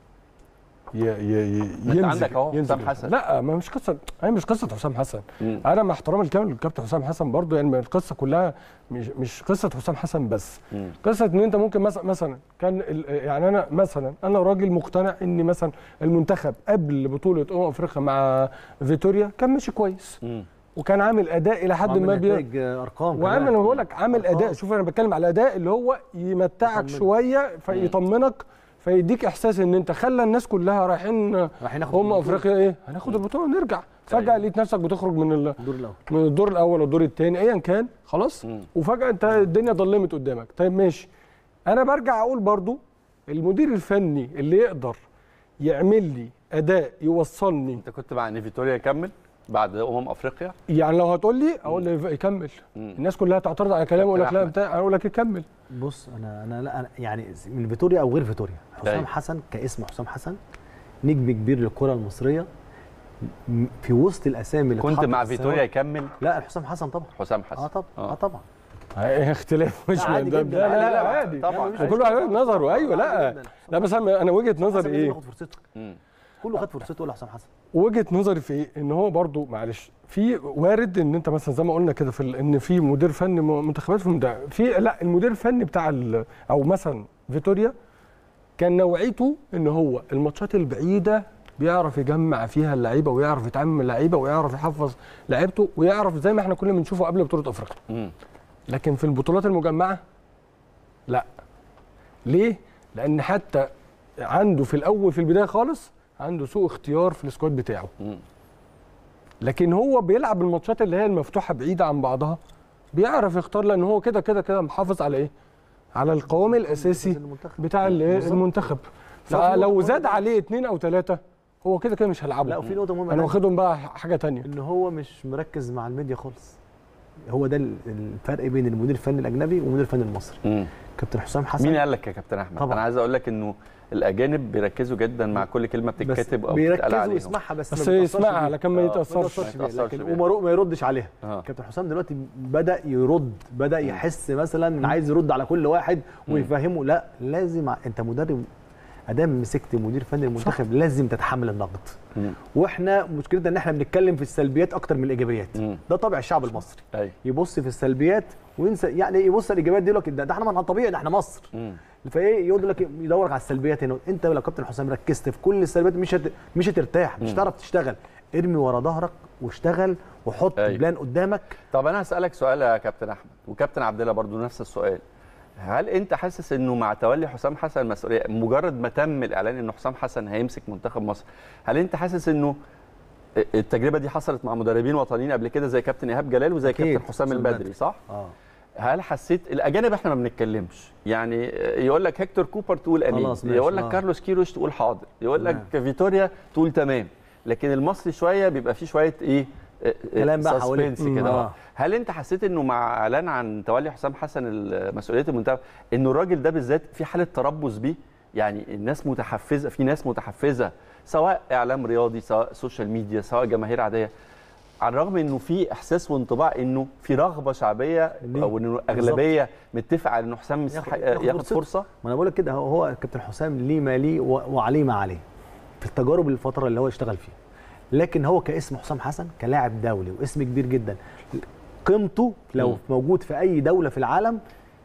ي ي ي ما أنت عندك أهو حسام حسن. لا ما مش قصه هي مش قصه حسام حسن مم. انا مع احترامي الكامل للكابتن حسام حسن برضه يعني القصه كلها مش مش قصه حسام حسن بس مم. قصه ان انت ممكن مثلا مثلا كان ال- يعني انا مثلا انا راجل مقتنع ان مثلا المنتخب قبل بطوله امم افريقيا مع فيتوريا كان ماشي كويس مم. وكان عامل اداء الى حد عامل ما بي... نتائج، آه، ارقام وعامل كمان. انا بقول لك عامل أرقام. اداء شوف انا بتكلم على الاداء اللي هو يمتعك يطمنك. شويه فيطمنك فيديك احساس ان انت خلى الناس كلها رايحين رايحين ناخد هم البطولة. افريقيا ايه هناخد البطوله ونرجع فجاه أيوة. لقيت نفسك بتخرج من ال... الدور الاول من الدور الاول والدور الثاني ايا كان خلاص مم. وفجاه انت الدنيا ضلمت قدامك طيب ماشي انا برجع اقول برضو المدير الفني اللي يقدر يعمل لي اداء يوصلني انت كنت مع ان فيتوريا يكمل بعد امم افريقيا يعني لو هتقول لي اقول لي يكمل مم. الناس كلها تعترض على كلامي اقول لك لا أحمد. بتاع انا اقول لك يكمل بص انا انا لا أنا يعني من فيتوريا او غير فيتوريا حسام أيوة. حسن كاسم حسام حسن نجم كبير للكره المصريه م- في وسط الاسامي اللي كنت اتحطت مع في فيتوريا السماء. يكمل لا حسام حسن طبعا حسام حسن اه طبعا اه, آه. طبعا هي اختلاف مش لا، عادي ده- جدا، لا لا عادي لا جدا. عادي طبعاً. مش وكل واحد عايز- وجهة نظره ايوه لا عادي جدا. لا بس انا أنا وجهه نظري حسن ايه لازم ياخد فرصته مم. كله خد فرصته لحسام حسن وجهه نظري في ايه ان هو برضو معلش في وارد ان انت مثلا زي ما قلنا كده في ال- ان في مدير فني م- منتخبات في المد- في لا المدير الفني بتاع ال- او مثلا فيتوريا كان نوعيته ان هو الماتشات البعيده بيعرف يجمع فيها اللعيبه ويعرف يتعامل مع اللعيبه ويعرف يحفظ لعيبته ويعرف زي ما احنا كنا بنشوفه قبل بطوله افريقيا مم. لكن في البطولات المجمعه لا ليه لان حتى عنده في الاول في البدايه خالص عنده سوء اختيار في السكواد بتاعه مم. لكن هو بيلعب الماتشات اللي هي المفتوحه بعيده عن بعضها بيعرف يختار لان هو كده كده كده محافظ على ايه على القوام الاساسي المنتخب. بتاع ال- بالظبط. المنتخب لا، في فلو نقطة زاد برضه. عليه اثنين او ثلاثه هو كده كده مش هيلعبوا لا وفي نقطه مهمه انا تانية. واخدهم بقى حاجه تانية ان هو مش مركز مع الميديا خالص هو ده ال- الفرق بين المدير الفني الاجنبي والمدير الفني المصري مم. كابتن حسام حسن مين قال لك يا كابتن احمد طبعاً. انا عايز اقول لك انه الاجانب بيركزوا جدا مع كل كلمه بس بتتكتب او بتتقال بيركزوا عليهم ويسمعها بس, بس ما بيتأثرش يسمعها بيها. لكن ما آه، ما يتاثرش ما يتأثرش ما بيها يتأثرش لكن بيها. وما رو- ما يردش عليها آه. كابتن حسام دلوقتي بدا يرد بدا يحس مثلا إن عايز يرد على كل واحد ويفهمه لا لازم ع- انت مدرب ادام مسكت مدير فني المنتخب لازم تتحمل النقد مم. واحنا مشكلتنا ان احنا بنتكلم في السلبيات اكتر من الايجابيات مم. ده طبع الشعب المصري ايوه يبص في السلبيات وينسى يعني يبص على الايجابيات دي يقول لك ده, ده احنا ما طبيعي ده احنا مصر مم. فايه يقول لك يدور على السلبيات هنا انت لو كابتن حسام ركزت في كل السلبيات مش هت... مش هترتاح مش هتعرف تشتغل ارمي ورا ظهرك واشتغل وحط أيوة. بلان قدامك طب انا هسالك سؤال يا كابتن احمد وكابتن عبد الله برضو نفس السؤال هل انت حاسس انه مع تولي حسام حسن المسؤوليه مجرد ما تم الاعلان انه حسام حسن هيمسك منتخب مصر هل انت حاسس انه التجربه دي حصلت مع مدربين وطنيين قبل كده زي كابتن ايهاب جلال وزي أكيد. كابتن حسام حسام البدري البدري. صح اه هل حسيت الاجانب احنا ما بنتكلمش يعني يقول لك هيكتور كوبر تقول امين خلاص ماشي، يقول لك آه. كارلوس كيروش تقول حاضر يقول لك تمام. فيتوريا تقول تمام لكن المصري شويه بيبقى فيه شويه ايه كلام بقى حواليه. suspense كده آه. آه. هل انت حسيت انه مع اعلان عن تولي حسام حسن مسؤوليه المنتخب انه الراجل ده بالذات في حاله تربص بيه يعني الناس متحفزه في ناس متحفزه سواء اعلام رياضي سواء سوشيال ميديا سواء جماهير عاديه على الرغم انه في احساس وانطباع انه في رغبه شعبيه ليه؟ او انه اغلبيه متفق على انه حسام يستحق- ياخد ياخد فرصته. فرصه ما انا بقول لك كده هو هو كابتن حسام ليه ما ليه و- وعليه ما عليه في التجارب الفتره اللي هو اشتغل فيها لكن هو كاسم حسام حسن كلاعب دولي واسم كبير جدا قيمته لو مم. موجود في اي دوله في العالم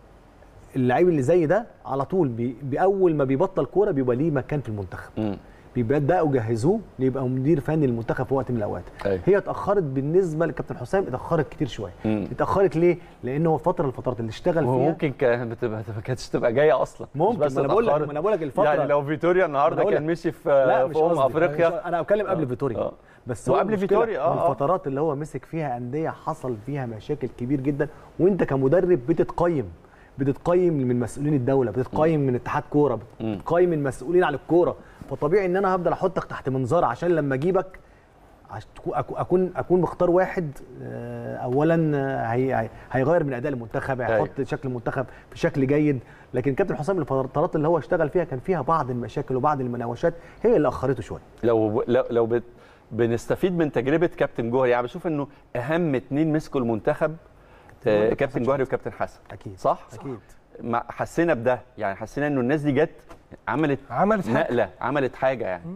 اللعيب اللي زي ده على طول بي باول ما بيبطل كوره بيبقى ليه مكان في المنتخب مم. بيبداوا يجهزوه ليبقى مدير فني للمنتخب في وقت من الاوقات أيوة. هي اتاخرت بالنسبه لكابتن حسام اتاخرت كتير شويه مم. اتاخرت ليه لان هو فتره الفترات اللي اشتغل وهو فيها ممكن كان بتبقى ما كانتش تبقى جايه اصلا مش ممكن بس ما انا بقول لك اتأخرت. ما انا بقول لك الفتره يعني لو فيتوريا النهارده بقول كان لك. مشي في لا في مش امم قصدي. افريقيا انا بتكلم قبل آه. فيتوريا آه. بس هو وقبل المشكلة فيتوريا، آه، آه. الفترات اللي هو مسك فيها انديه حصل فيها مشاكل كبير جدا وانت كمدرب بتتقيم بتتقيم من مسؤولين الدوله بتتقيم من اتحاد كوره مم. بتتقيم من مسؤولين عن الكوره فطبيعي ان انا هفضل احطك تحت منظار عشان لما اجيبك عش- تكون- أكو- اكون اكون مختار واحد آه، اولا آه، هي هي- هيغير من اداء المنتخب أيوة. هيحط شكل المنتخب في شكل جيد لكن كابتن حسام الفترات اللي هو اشتغل فيها كان فيها بعض المشاكل وبعض المناوشات هي اللي اخرته شويه لو لو لو بت بنستفيد من تجربه كابتن جوهري يعني بشوف انه اهم اتنين مسكوا المنتخب آه، جوهري كابتن جوهري وكابتن حسن اكيد صح؟ اكيد ما حسينا بده يعني حسينا انه الناس دي جت عملت عملت حاجة. نقله عملت حاجه يعني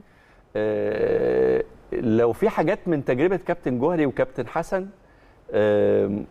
آه لو في حاجات من تجربه كابتن جوهري وكابتن حسن آم،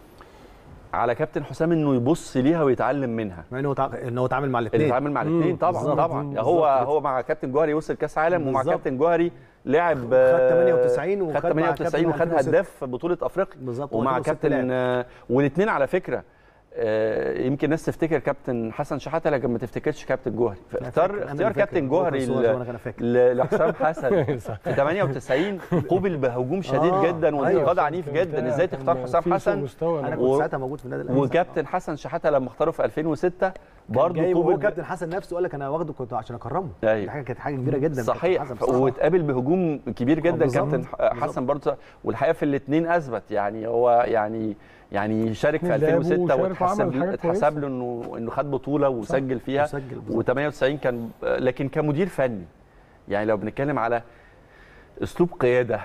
على كابتن حسام انه يبص ليها ويتعلم منها مع انه تع... ان هو اتعامل مع اللي الاثنين اتعامل مع الاثنين طبعا بالظبط. طبعا بالظبط هو كده. هو مع كابتن جوهري وصل كاس عالم ومع بالظبط. كابتن جوهري لعب خد آه، 98 وخد خد مع 98 كابتن وخد 2006. هداف بطوله افريقيا بالظبط ومع و2006 كابتن لعب. آه، والاثنين على فكره آه، يمكن ناس تفتكر كابتن حسن شحاته لكن ما تفتكرش كابتن جوهري أنا فاختار فاكر، أنا اختيار اللي فاكر. كابتن هو جوهري كان صور ل- زمان أنا فاكر. ل- لحسام حسن في 98 قوبل بهجوم شديد آه، جدا أيوة. وانتقاد عنيف جدا ازاي تختار حسام حسن انا كنت و- ساعتها موجود في النادي الاهلي وكابتن حسن شحاته لما اختاره في 2006 برضه برضه هو قوبل كابتن حسن نفسه قال لك انا واخده كنت عشان اكرمه أيوة. دي حاجه كانت حاجه كبيره جدا صحيح كابتن حسن بصراحة. واتقابل بهجوم كبير جدا بالظبط. كابتن ح- حسن برضه والحقيقه في الاثنين اثبت يعني هو يعني يعني شارك في لعبوا 2006 وشارك واتحسب وعمل حاجات كويسة. اتحسب له انه انه خد بطوله وسجل فيها وسجل بالظبط. و98 كان لكن كمدير فني يعني لو بنتكلم على اسلوب قياده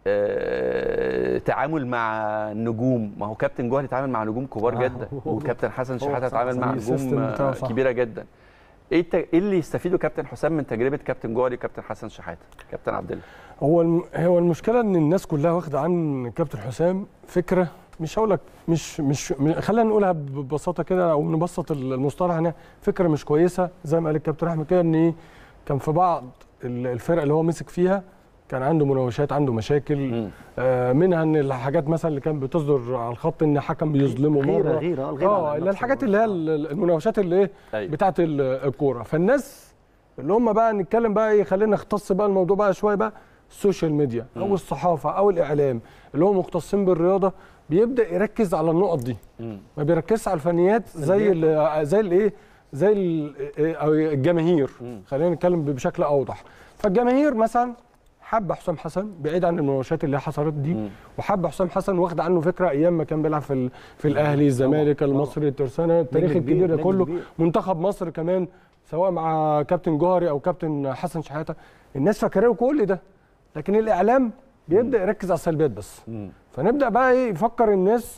آه، تعامل مع النجوم ما هو كابتن جوهري اتعامل مع نجوم كبار آه، جدا هو- وكابتن حسن هو شحاته صح، اتعامل صح. مع السيستم نجوم بتاعه آه، صح. كبيره جدا ايه الت- ايه اللي يستفيده كابتن حسام من تجربه كابتن جوهري وكابتن حسن شحاته كابتن عبد الله هو الم... هو المشكله ان الناس كلها واخده عن كابتن حسام فكره مش هقول لك مش مش م- خلينا نقولها ببساطه كده او نبسط المصطلح هنا فكره مش كويسه زي ما قال الكابتن احمد كده ان ايه كان في بعض ال- الفرق اللي هو مسك فيها كان عنده مناوشات عنده مشاكل مم. آه منها ان الحاجات مثلا اللي كان بتصدر على الخط ان حكم بيظلمه غيرة- مره غيرة، الغيرة اه على اللي النفس الحاجات اللي هي والله. ال- المناوشات اللي ايه أيوة. بتاعه ال- الكوره فالناس اللي هم بقى نتكلم بقى ايه خلينا نختص بقى الموضوع بقى شويه بقى السوشيال ميديا او الصحافه او الاعلام اللي هم مختصين بالرياضه بيبدا يركز على النقط دي مم. ما بيركزش على الفنيات زي ال زي الايه زي ال- أو الجماهير مم. خلينا نتكلم بشكل اوضح فالجماهير مثلا حب حسام حسن بعيد عن المناوشات اللي حصلت دي مم. وحب حسام حسن واخد عنه فكره ايام ما كان بيلعب في ال- في الاهلي الزمالك المصري الترسانه التاريخ نجم كبير، الكبير ده نجم كله كبير. منتخب مصر كمان سواء مع كابتن جوهري او كابتن حسن شحاته الناس فاكراه كل ده لكن الاعلام بيبدا يركز على السلبيات بس مم. فنبدا بقى ايه يفكر الناس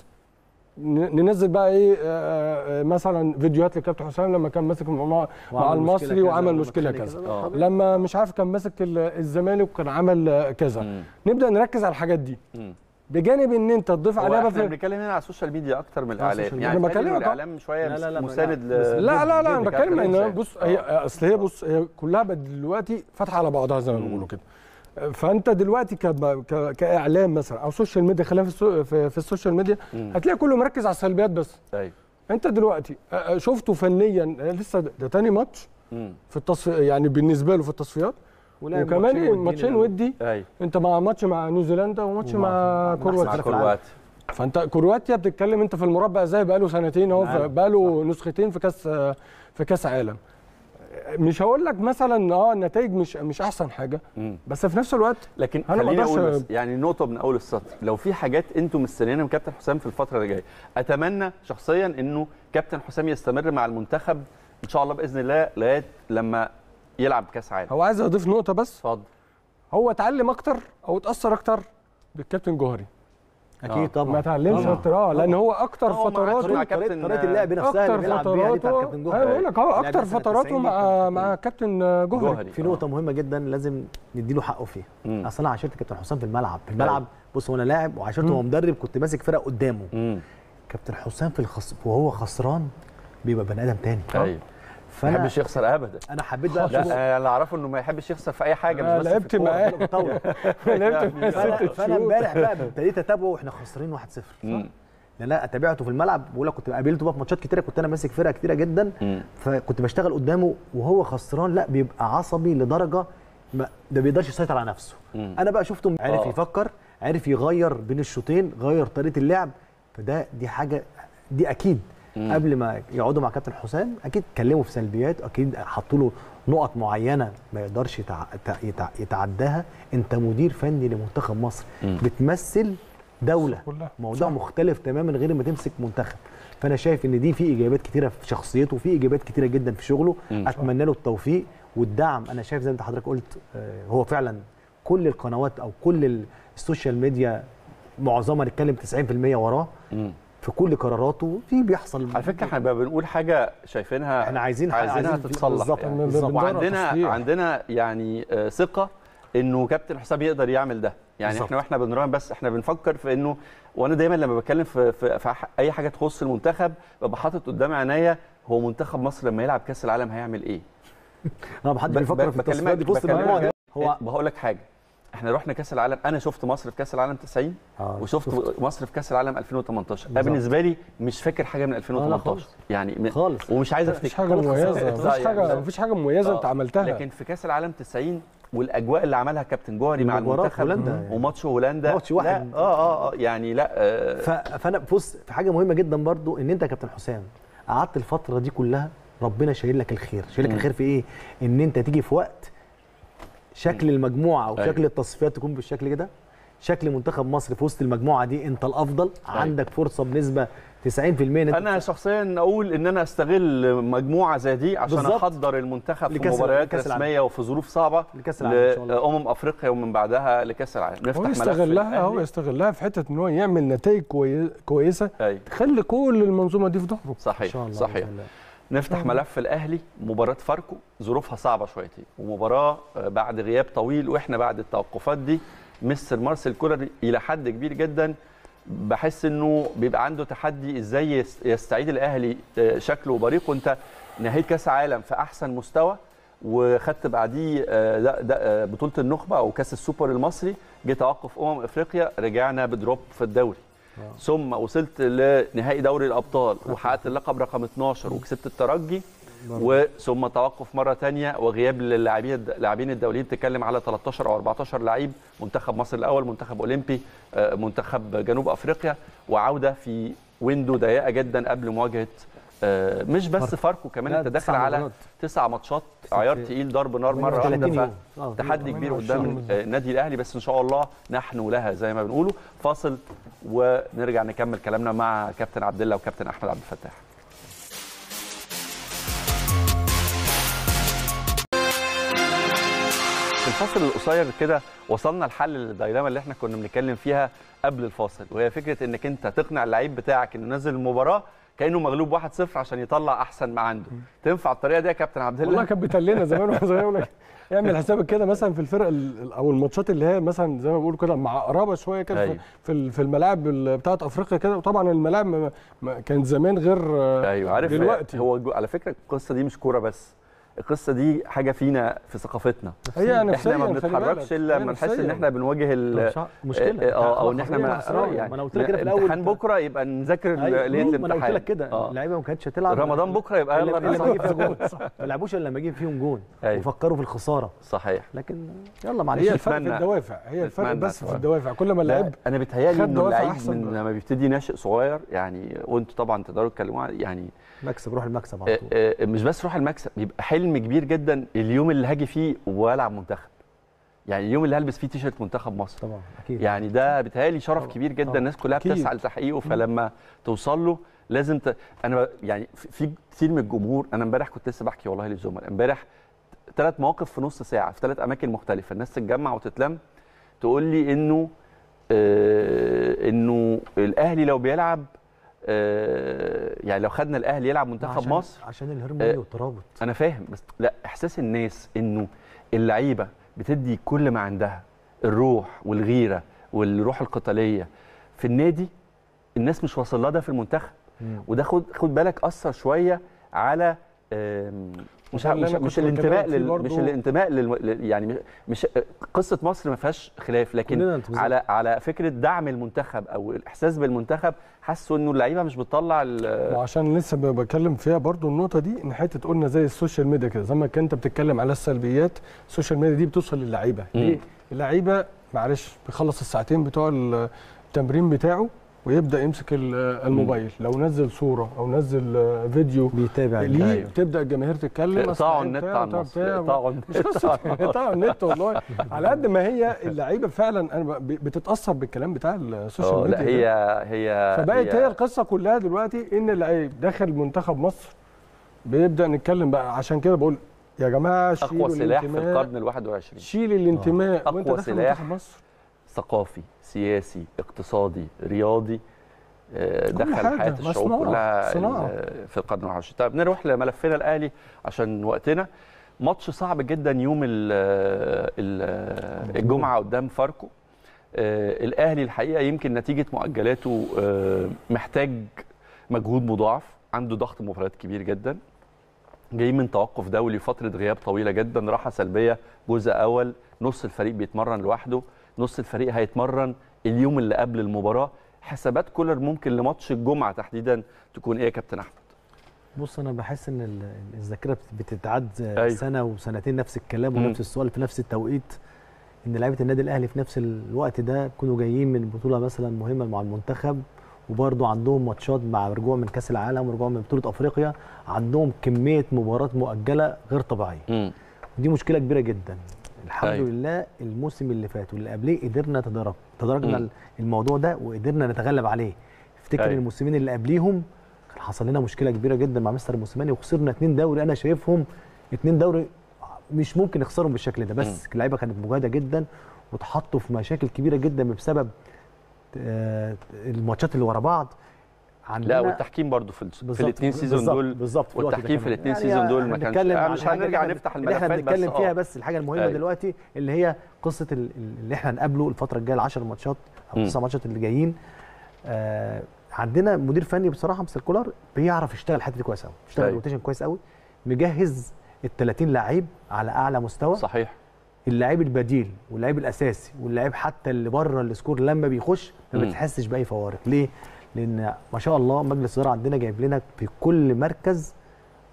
ن- ننزل بقى ايه آه، آه، مثلا فيديوهات لكابتن حسام لما كان ماسك مع, مع وعمل مشكلة المصري كذا وعمل ولما مشكله اتخانق كذا كذا. آه. لما مش عارف كان ماسك ال- الزمالك وكان عمل آه، كذا مم. نبدا نركز على الحاجات دي مم. بجانب ان انت تضيف عليها هو بقى احنا في بنتكلم هنا على السوشيال ميديا اكتر من السوشيال الاعلام ميديا. يعني أنا بتهيألي إنه بكلمك أهو. الاعلام شويه لا، لا، لا، مساند لا. بس- ل- لا لا لا انا جد بتكلم كابتن ان حسام. بص هي اصل هي بص هي كلها بقت دلوقتي فاتحه على بعضها زي ما بيقولوا كده فانت دلوقتي ك... ك... كاعلام مثلا او سوشيال ميديا خلينا في, السو... في, في السوشيال ميديا مم. هتلاقي كله مركز على السلبيات بس ايوه انت دلوقتي آه، آه، شفته فنيا آه، لسه ده, ده تاني ماتش مم. في التصفي يعني بالنسبه له في التصفيات ولعب وكمان ماتشين إيه، ودين ماتشين الأول. ودي ايوه انت مع ماتش مع نيوزيلندا وماتش ومع- مع مع- مع كرواتيا في العالم. كرواتيا فانت كرواتيا بتتكلم انت في المربع ازاي بقاله سنتين اهو عالم. بقاله نسختين في كاس في كاس عالم مش هقول لك مثلا اه النتائج مش مش احسن حاجه مم. بس في نفس الوقت لكن أنا ما خليني أقدرش- اقول بس يعني نقطه من اول السطر لو في حاجات انتم مستنيينها من كابتن حسام في الفتره اللي جايه اتمنى شخصيا انه كابتن حسام يستمر مع المنتخب ان شاء الله باذن الله لغايه لما يلعب كاس عالم هو عايز اضيف نقطه بس اتفضل هو اتعلم اكتر او اتاثر اكتر بالكابتن جوهري اكيد طبعا ما اتعلمش طبعاً. اكتر اه لان هو اكتر هو مع فتراته مع طريقة- كابتن- طريقه اللعب نفسها اللي اكتر بيلعب بيها دي بتاعت فتراته كابتن جوهري ايوه بقول لك هو لعب اكتر سنة فتراته 90 مع كابتن مع كابتن جوهري جوهري في آه. نقطة مهمة جدا لازم نديله حقه فيها مم. اصل انا عاشرت كابتن حسام في الملعب في الملعب بص وانا لاعب وعاشرته وهو مدرب كنت ماسك فرق قدامه مم. كابتن حسام في الخص... وهو خسران بيبقى بني ادم تاني ايوه ما فانا يحبش يخسر ابدا انا حبيت بقى لا أشوفه- آه، اللي اعرفه انه ما يحبش يخسر في اي حاجه آه، مش بس لعبت في الكورة. معاه. بطول. لعبت معاه فانا ست فانا شهور امبارح بقى ابتديت اتابعه واحنا خسرانين 1-0 مم. لان انا تابعته في الملعب بقول لك كنت قابلته بقى في ماتشات كتيره كنت انا ماسك فرقه كتيره جدا مم. فكنت بشتغل قدامه وهو خسران لا بيبقى عصبي لدرجه ما ده بيقدرش يسيطر على نفسه مم. انا بقى شفته عرف آه. يفكر عرف يغير بين الشوطين غير طريقه اللعب فده دي حاجه دي اكيد مم. قبل ما يقعدوا مع كابتن حسام اكيد اتكلموا في سلبيات اكيد حطوا له نقط معينه ما يقدرش يتع... يتع... يتع... يتعداها انت مدير فني لمنتخب مصر مم. بتمثل دوله كلها. موضوع مختلف تماما غير ما تمسك منتخب فانا شايف ان دي في ايجابيات كتيره في شخصيته وفي ايجابيات كتيره جدا في شغله مم. اتمنى له التوفيق والدعم انا شايف زي ما انت حضرتك قلت آه، هو فعلا كل القنوات او كل ال- السوشيال ميديا معظمها نتكلم 90% وراه مم. في كل قراراته في بيحصل على فكره احنا بقى بنقول حاجه شايفينها احنا عايزين عايزينها عايزين- تتصلح بالظبط، يعني. بالظبط. وعندنا تصليح. عندنا يعني آه، ثقه انه كابتن حسام يقدر يعمل ده يعني بالظبط. احنا واحنا بنراهن بس احنا بنفكر في انه وانا دايما لما بتكلم في, في, في ح- اي حاجه تخص المنتخب ببقى حاطط قدام عينيا هو منتخب مصر لما يلعب كاس العالم هيعمل ايه انا ما حدش ب- بيفكر ب- في التصفيات دي بكلمك- بص المجموعه دي بكلمك- هو بقول لك حاجه احنا رحنا كاس العالم انا شفت مصر في كاس العالم 90 آه، وشفت شفت. مصر في كاس العالم 2018 انا بالظبط. بالنسبه لي مش فاكر حاجه من 2018 خالص. يعني م- خالص. ومش عايز مفيش افتكر حاجه خلاص مميزه خسرت. مفيش يعني حاجه لا. مفيش حاجه مميزه آه. انت عملتها لكن في كاس العالم 90 والاجواء اللي عملها كابتن جوهري مع مباراة المنتخب هولندا يعني. وماتش هولندا ماتش واحد. لا اه اه اه يعني لا آه ف... فانا بص في حاجه مهمه جدا برضو ان انت يا كابتن حسام قعدت الفتره دي كلها ربنا شايل لك الخير شايل لك مم. الخير في ايه ان انت تيجي في وقت شكل المجموعه او أيوة. شكل التصفيات تكون بالشكل كده شكل منتخب مصر في وسط المجموعه دي انت الافضل أيوة. عندك فرصه بنسبه 90% ان انت انا شخصيا اقول ان انا استغل مجموعه زي دي عشان بالظبط. احضر المنتخب في لكأس الع- مباريات لكأس العالم. رسميه وفي ظروف صعبه لكأس العالم إن شاء الله. لامم افريقيا ومن بعدها لكاس العالم نفتح هو ملف يستغلها هو الأهلي. يستغلها في حته ان هو يعمل نتائج كوي... كويسه ايوه تخلي كل المنظومه دي في ظهره ان صحيح شاء الله صحيح بإذن الله. نفتح ملف الاهلي مباراه فاركو ظروفها صعبه شويتين ومباراه آه، بعد غياب طويل واحنا بعد التوقفات دي مستر مارسيل كولر الى حد كبير جدا بحس انه بيبقى عنده تحدي ازاي يس- يستعيد الاهلي آه، شكله وبريقه انت نهيت كاس عالم في احسن مستوى وخدت بعديه آه، ده ده آه، بطوله النخبه او كاس السوبر المصري جه توقف امم افريقيا رجعنا بدروب في الدوري ثم وصلت لنهائي دوري الابطال وحققت اللقب رقم 12 وكسبت الترجي وثم توقف مره ثانيه وغياب للاعبين اللاعبين الدوليين بتتكلم على 13 او 14 لعيب منتخب مصر الاول منتخب اولمبي آه، منتخب جنوب افريقيا وعوده في ويندو ضيقه جدا قبل مواجهه آه، مش بس فاركو كمان لا، انت داخل تسع على مباريات. تسع ماتشات عيار تقيل ضرب نار مره واحده 30 ف- يوم. آه، تحدي كبير 28 قدام بالظبط. آه، النادي الاهلي بس ان شاء الله نحن لها زي ما بنقوله فاصل ونرجع نكمل كلامنا مع كابتن عبد الله وكابتن احمد عبد الفتاح في الفاصل القصير كده وصلنا لحل للديلاما اللي احنا كنا بنتكلم فيها قبل الفاصل وهي فكره انك انت تقنع اللعيب بتاعك انه ينزل المباراه كانه مغلوب 1-0 عشان يطلع احسن ما عنده تنفع الطريقه دي يا كابتن عبد والله الله كان بيتلنا زمان واحنا صغيرين يقول لك اعمل حسابك كده مثلا في الفرق ال- او الماتشات اللي هي مثلا زي ما بيقولوا كده معقربه شويه كده في- أيوة. في ال- في الملاعب ال- بتاعت افريقيا كده وطبعا الملاعب ما- ما- كانت زمان غير آه، ايوه عارف دلوقتي هو جو- على فكره القصه دي مش كوره بس القصه دي حاجه فينا في ثقافتنا هي نفسيا احنا ما خلي بنتحركش بالك. الا هي لما نحس ان نفسياً. احنا بنواجه ال مش ع- مشكله اه او ان احنا خلاص، ما خلاص، آه، يعني ما انا قلت لك كده في الاول امتحان أنت- بكره يبقى نذاكر أيوة، ليله ما انا الامتحان قلت لك كده آه. اللعيبه ما كانتش هتلعب رمضان بكره يبقى الا يلا إلا لما يجي فيها نصحى. جون ما لعبوش الا لما يجي فيهم جون أيوة. وفكروا في الخساره صحيح لكن يلا معلش هي الفرق في نتمنى- الدوافع هي الفرق نتمنى بس في أتفرج. الدوافع كل ما لا اللعيب انا بيتهيألي خد انه دوافع اللعيب أحسن من بقى. لما بيبتدي ناشئ صغير يعني وانتوا طبعا تقدروا تتكلموا عن- يعني مكسب روح المكسب على آه، طول آه، مش بس روح المكسب بيبقى حلم كبير جدا اليوم اللي هاجي فيه والعب منتخب يعني اليوم اللي هلبس فيه تيشيرت منتخب مصر طبعا اكيد يعني ده بيتهيألي شرف طبعا، كبير جدا طبعا. الناس كلها أكيد. بتسعى لتحقيقه فلما توصل له لازم ت... انا ب- يعني في في كتير من الجمهور انا امبارح كنت لسه بحكي والله للزملاء امبارح ثلاث مواقف في نص ساعه في ثلاث اماكن مختلفه الناس تتجمع وتتلم تقول لي انه آه انه الاهلي لو بيلعب آه يعني لو خدنا الاهلي يلعب منتخب عشان مصر عشان الهرموني آه، والترابط انا فاهم بس لا احساس الناس انه اللعيبه بتدي كل ما عندها الروح والغيره والروح القتاليه في النادي الناس مش واصل لها ده في المنتخب مم. وده خد خد بالك اثر شويه على آم، مش وده اللي مش, أنا مش كنت الانتماء بكلمك فيه لل برضو. مش الانتماء لل لل- يعني مش- مش قصه مصر ما فيهاش خلاف لكن كلنا بالظبط. على على فكره دعم المنتخب او الاحساس بالمنتخب حسوا انه اللعيبه مش بتطلع ال- وعشان لسه ب- بتكلم فيها برضو النقطه دي ان حته قلنا زي السوشيال ميديا كده زي ما كنت بتتكلم على السلبيات السوشيال ميديا دي بتوصل للعيبه مم. ليه اللعيبه معلش بيخلص الساعتين بتوع التمرين بتاعه ويبدا يمسك ال- الموبايل لو نزل صوره او نزل آه، فيديو بيتابع ليه أيوة. تبدا الجماهير تتكلم اقطعوا أصل النت بتاع- عن بتاع- مصر بتاع- اقطعوا مش النت قصه عن مصر. قطاع النت والله على قد ما هي اللعيبه فعلا انا ب- بتتاثر بالكلام بتاع السوشيال اه ميديا لا ده. هي هي فبقت هي القصه كلها دلوقتي ان اللعيب داخل منتخب مصر بيبدا نتكلم بقى عشان كده بقول يا جماعه شيلوا اقوى سلاح في الانتماء القرن ال 21 شيل الانتماء أقوى وانت داخل سلاح. منتخب مصر ثقافي سياسي اقتصادي رياضي آه، كل دخل حاجة، حياه ما الشعوب صناعة، كلها صناعة. ال- في القرن العشرين طيب نروح لملفنا الاهلي عشان وقتنا ماتش صعب جدا يوم ال ال الجمعه قدام فاركو آه، الاهلي الحقيقه يمكن نتيجه مؤجلاته آه، محتاج مجهود مضاعف عنده ضغط مباريات كبير جدا جاي من توقف دولي فتره غياب طويله جدا راحه سلبيه جزء اول نص الفريق بيتمرن لوحده نص الفريق هيتمرن اليوم اللي قبل المباراه حسابات كولر ممكن لماتش الجمعه تحديدا تكون ايه يا كابتن احمد بص انا بحس ان ال- الذاكره بت- بتتعد أيوة. سنه وسنتين نفس الكلام مم. ونفس السؤال في نفس التوقيت ان لعيبه النادي الاهلي في نفس الوقت ده كانوا جايين من بطوله مثلا مهمه مع المنتخب وبرضه عندهم ماتشات مع رجوع من كاس العالم ورجوع من بطوله افريقيا عندهم كميه مباريات مؤجله غير طبيعيه امم ودي مشكله كبيره جدا الحمد أيوة. أيوة. لله الموسم اللي فات واللي قبليه قدرنا نتدرج تدرجنا مم. الموضوع ده وقدرنا نتغلب عليه افتكر أيوة. أيوة. الموسمين اللي قبليهم كان حصل لنا مشكله كبيره جدا مع مستر موسيماني وخسرنا اتنين دوري انا شايفهم اتنين دوري مش ممكن نخسرهم بالشكل ده بس اللعيبه كانت مجهده جدا واتحطوا في مشاكل كبيره جدا بسبب آه، الماتشات اللي ورا بعض عندنا لا والتحكيم برضو في, ال- في بالظبط، الاثنين سيزون بالظبط، دول بالظبط في الوقت ده والتحكيم في كمان. الاثنين سيزون دول ما كانش هنتكلم آه، عن مش الحاجة هنرجع اللي إحنا- نفتح اللي احنا الملفات بس بنتكلم فيها آه. بس الحاجه المهمه أيوة. دلوقتي اللي هي قصه ال- اللي احنا هنقابله الفتره الجايه ال10 ماتشات او مم. تسع ماتشات اللي جايين آه عندنا مدير فني بصراحه مستر كولر بيعرف يشتغل الحته دي كويس قوي يشتغل أيوة. روتيشن كويس قوي مجهز ال 30 لعيب على اعلى مستوى صحيح اللعيب البديل واللعيب الاساسي واللعيب حتى اللي بره السكور لما بيخش ما مم. بتحسش باي فوارق ليه لان ما شاء الله مجلس الاداره عندنا جايب لنا في كل مركز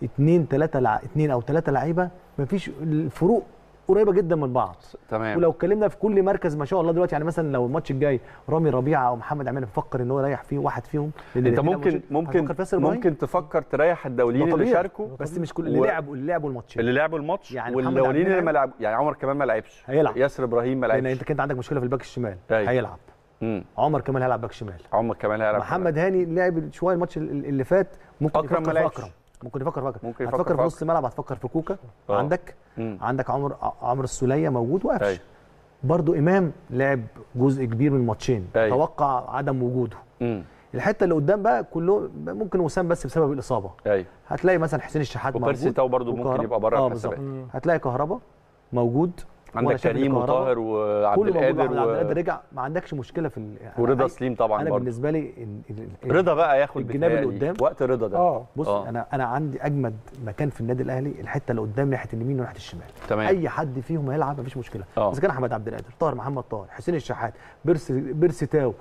اثنين ثلاثه لع... اثنين او ثلاثه لعيبه مفيش الفروق قريبه جدا من بعض تمام ولو اتكلمنا في كل مركز ما شاء الله دلوقتي يعني مثلا لو الماتش الجاي رامي ربيعه او محمد عماد بفكر ان هو يريح فيه واحد فيهم لأن انت الاتنين ممكن هيفكر ممكن في ياسر إبراهيم. ممكن تفكر تريح الدوليين ده اللي طبيعي. شاركوا بس مش كل اللي و- لعبوا اللي لعبوا الماتشين اللي لعبوا الماتش يعني محمد والدوليين عبد اللي ما المنعم لعبوا يعني عمر كمان ما لعبش هيلعب. ياسر ابراهيم ما لان لعبش انت كنت عندك مشكله في الباك الشمال أيوة. هيلعب مم. عمر كمال هيلعب باك شمال عمر كمان هيلعب محمد هاني لعب شويه الماتش ال- اللي فات ممكن أكرم يفكر ما في لعبش. اكرم ممكن يفكر في اكرم ممكن يفكر هتفكر في في نص الملعب هتفكر في كوكا آه. عندك مم. عندك عمر عمرو السوليه موجود أيوة. وقفش برضو امام لعب جزء كبير من الماتشين أيوة. توقع عدم وجوده مم. الحته اللي قدام بقى كله ممكن وسام بس بسبب الاصابه ايوه هتلاقي مثلا حسين الشحات وبيرسي موجود تاو برضه ممكن وكهربا. يبقى بره اه الحسابات بالظبط هتلاقي كهربا موجود عندك وأنا شايف إن كريم كهربا وطاهر وعبد كله موجود القادر عبد القادر و... رجع ما عندكش مشكله في ال- ورضا أنا- سليم طبعا انا برضه بالنسبه لي ال- ال- رضا بقى ياخد الجناب اللي بيتهيألي قدام. وقت رضا ده اه بص آه. انا انا عندي اجمد مكان في النادي الاهلي الحته اللي قدام ناحيه اليمين وناحيه الشمال تمام اي حد فيهم هيلعب مفيش مشكله آه. اذا كان احمد عبد القادر طاهر محمد طاهر حسين الشحات بيرسي بيرسي تاو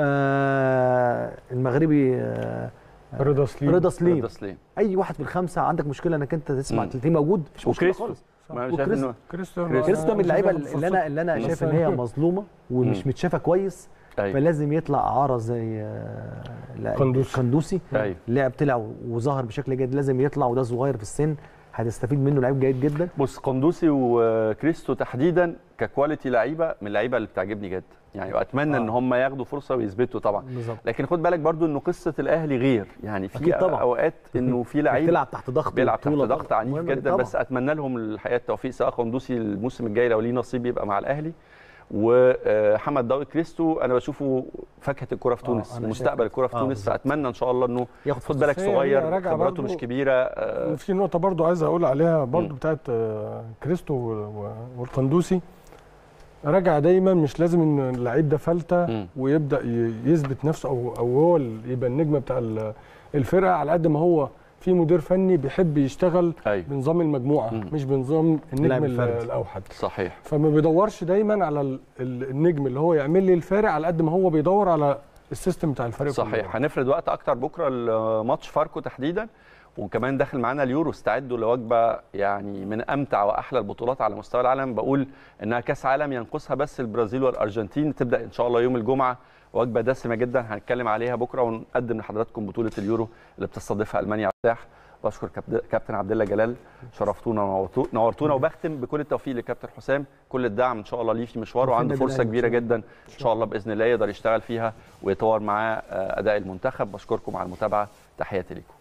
آه المغربي آه رضا سليم رضا سليم رضا سليم اي واحد في الخمسه عندك مشكله انك انت تسمع مم. تلاقيه موجود مفيش مشكله وكريستو خالص ما انا شايف وكريستو. انه كريستيانو كريستيانو كريستو من اللعيبه ياخد اللي انا اللي انا فرصته. شايف ان هي مظلومه ومش مم. متشافه كويس ايوه فلازم يطلع اعاره زي آه، لا، قندوسي. قندوسي ايوه لعب طلع وظهر بشكل جيد لازم يطلع وده صغير في السن هتستفيد منه لعيب جيد جدا بص قندوسي وكريستو تحديدا ككواليتي لعيبه من اللعيبه اللي بتعجبني جدا يعني واتمنى آه. ان هم ياخدوا فرصه ويثبتوا طبعا بالظبط لكن خد بالك برضو انه قصه الاهلي غير يعني في أكيد طبعا. اوقات انه في لعيب بيلعب تحت ضغط بيلعب تحت وبطولة ضغط طبعاً. عنيف مهم جدا طبعاً. بس اتمنى لهم الحقيقه التوفيق سواء قندوسي الموسم الجاي لو ليه نصيب يبقى مع الاهلي وحمد ضوء كريستو انا بشوفه فاكهه الكره في آه، تونس أنا مستقبل شايف- الكره في آه، تونس بالظبط. فاتمنى ان شاء الله انه ياخد خد بالك بس هي صغير راجعة خبراته برضو- مش كبيره آه، وفي نقطة برضو عايز أقول عليها برضو مم. بتاعت آه، كريستو و- و- والقندوسي راجع دايما مش لازم ان اللعيب ده فلتة مم. ويبدأ ي- يثبت نفسه أو أو هو اللي يبقى النجم بتاع ال- الفرقة على قد ما هو في مدير فني بيحب يشتغل ايوه بنظام المجموعة مم. مش بنظام اللاعب النجم ال- الفردي. الأوحد صحيح فما بيدورش دايما على ال- ال- النجم اللي هو يعمل لي الفارق على قد ما هو بيدور على السيستم بتاع الفريق كله. صحيح هنفرد وقت اكتر بكره الماتش فاركو تحديدا وكمان داخل معانا اليورو استعدوا لوجبه يعني من امتع واحلى البطولات على مستوى العالم بقول انها كاس عالم ينقصها بس البرازيل والارجنتين تبدا ان شاء الله يوم الجمعه وجبه دسمه جدا هنتكلم عليها بكره ونقدم لحضراتكم بطوله اليورو اللي بتستضيفها المانيا على الساح بشكر كابت- كابتن عبد الله جلال شرفتونا ونورتو- نورتونا وبختم بكل التوفيق لكابتن حسام كل الدعم ان شاء الله ليه في مشواره وفي وعنده النادي فرصه الأهلي إن كبيره شاء الله. جدا ان شاء الله باذن الله يقدر يشتغل فيها ويطور معاه آه، اداء المنتخب بشكركم على المتابعه تحياتي لكم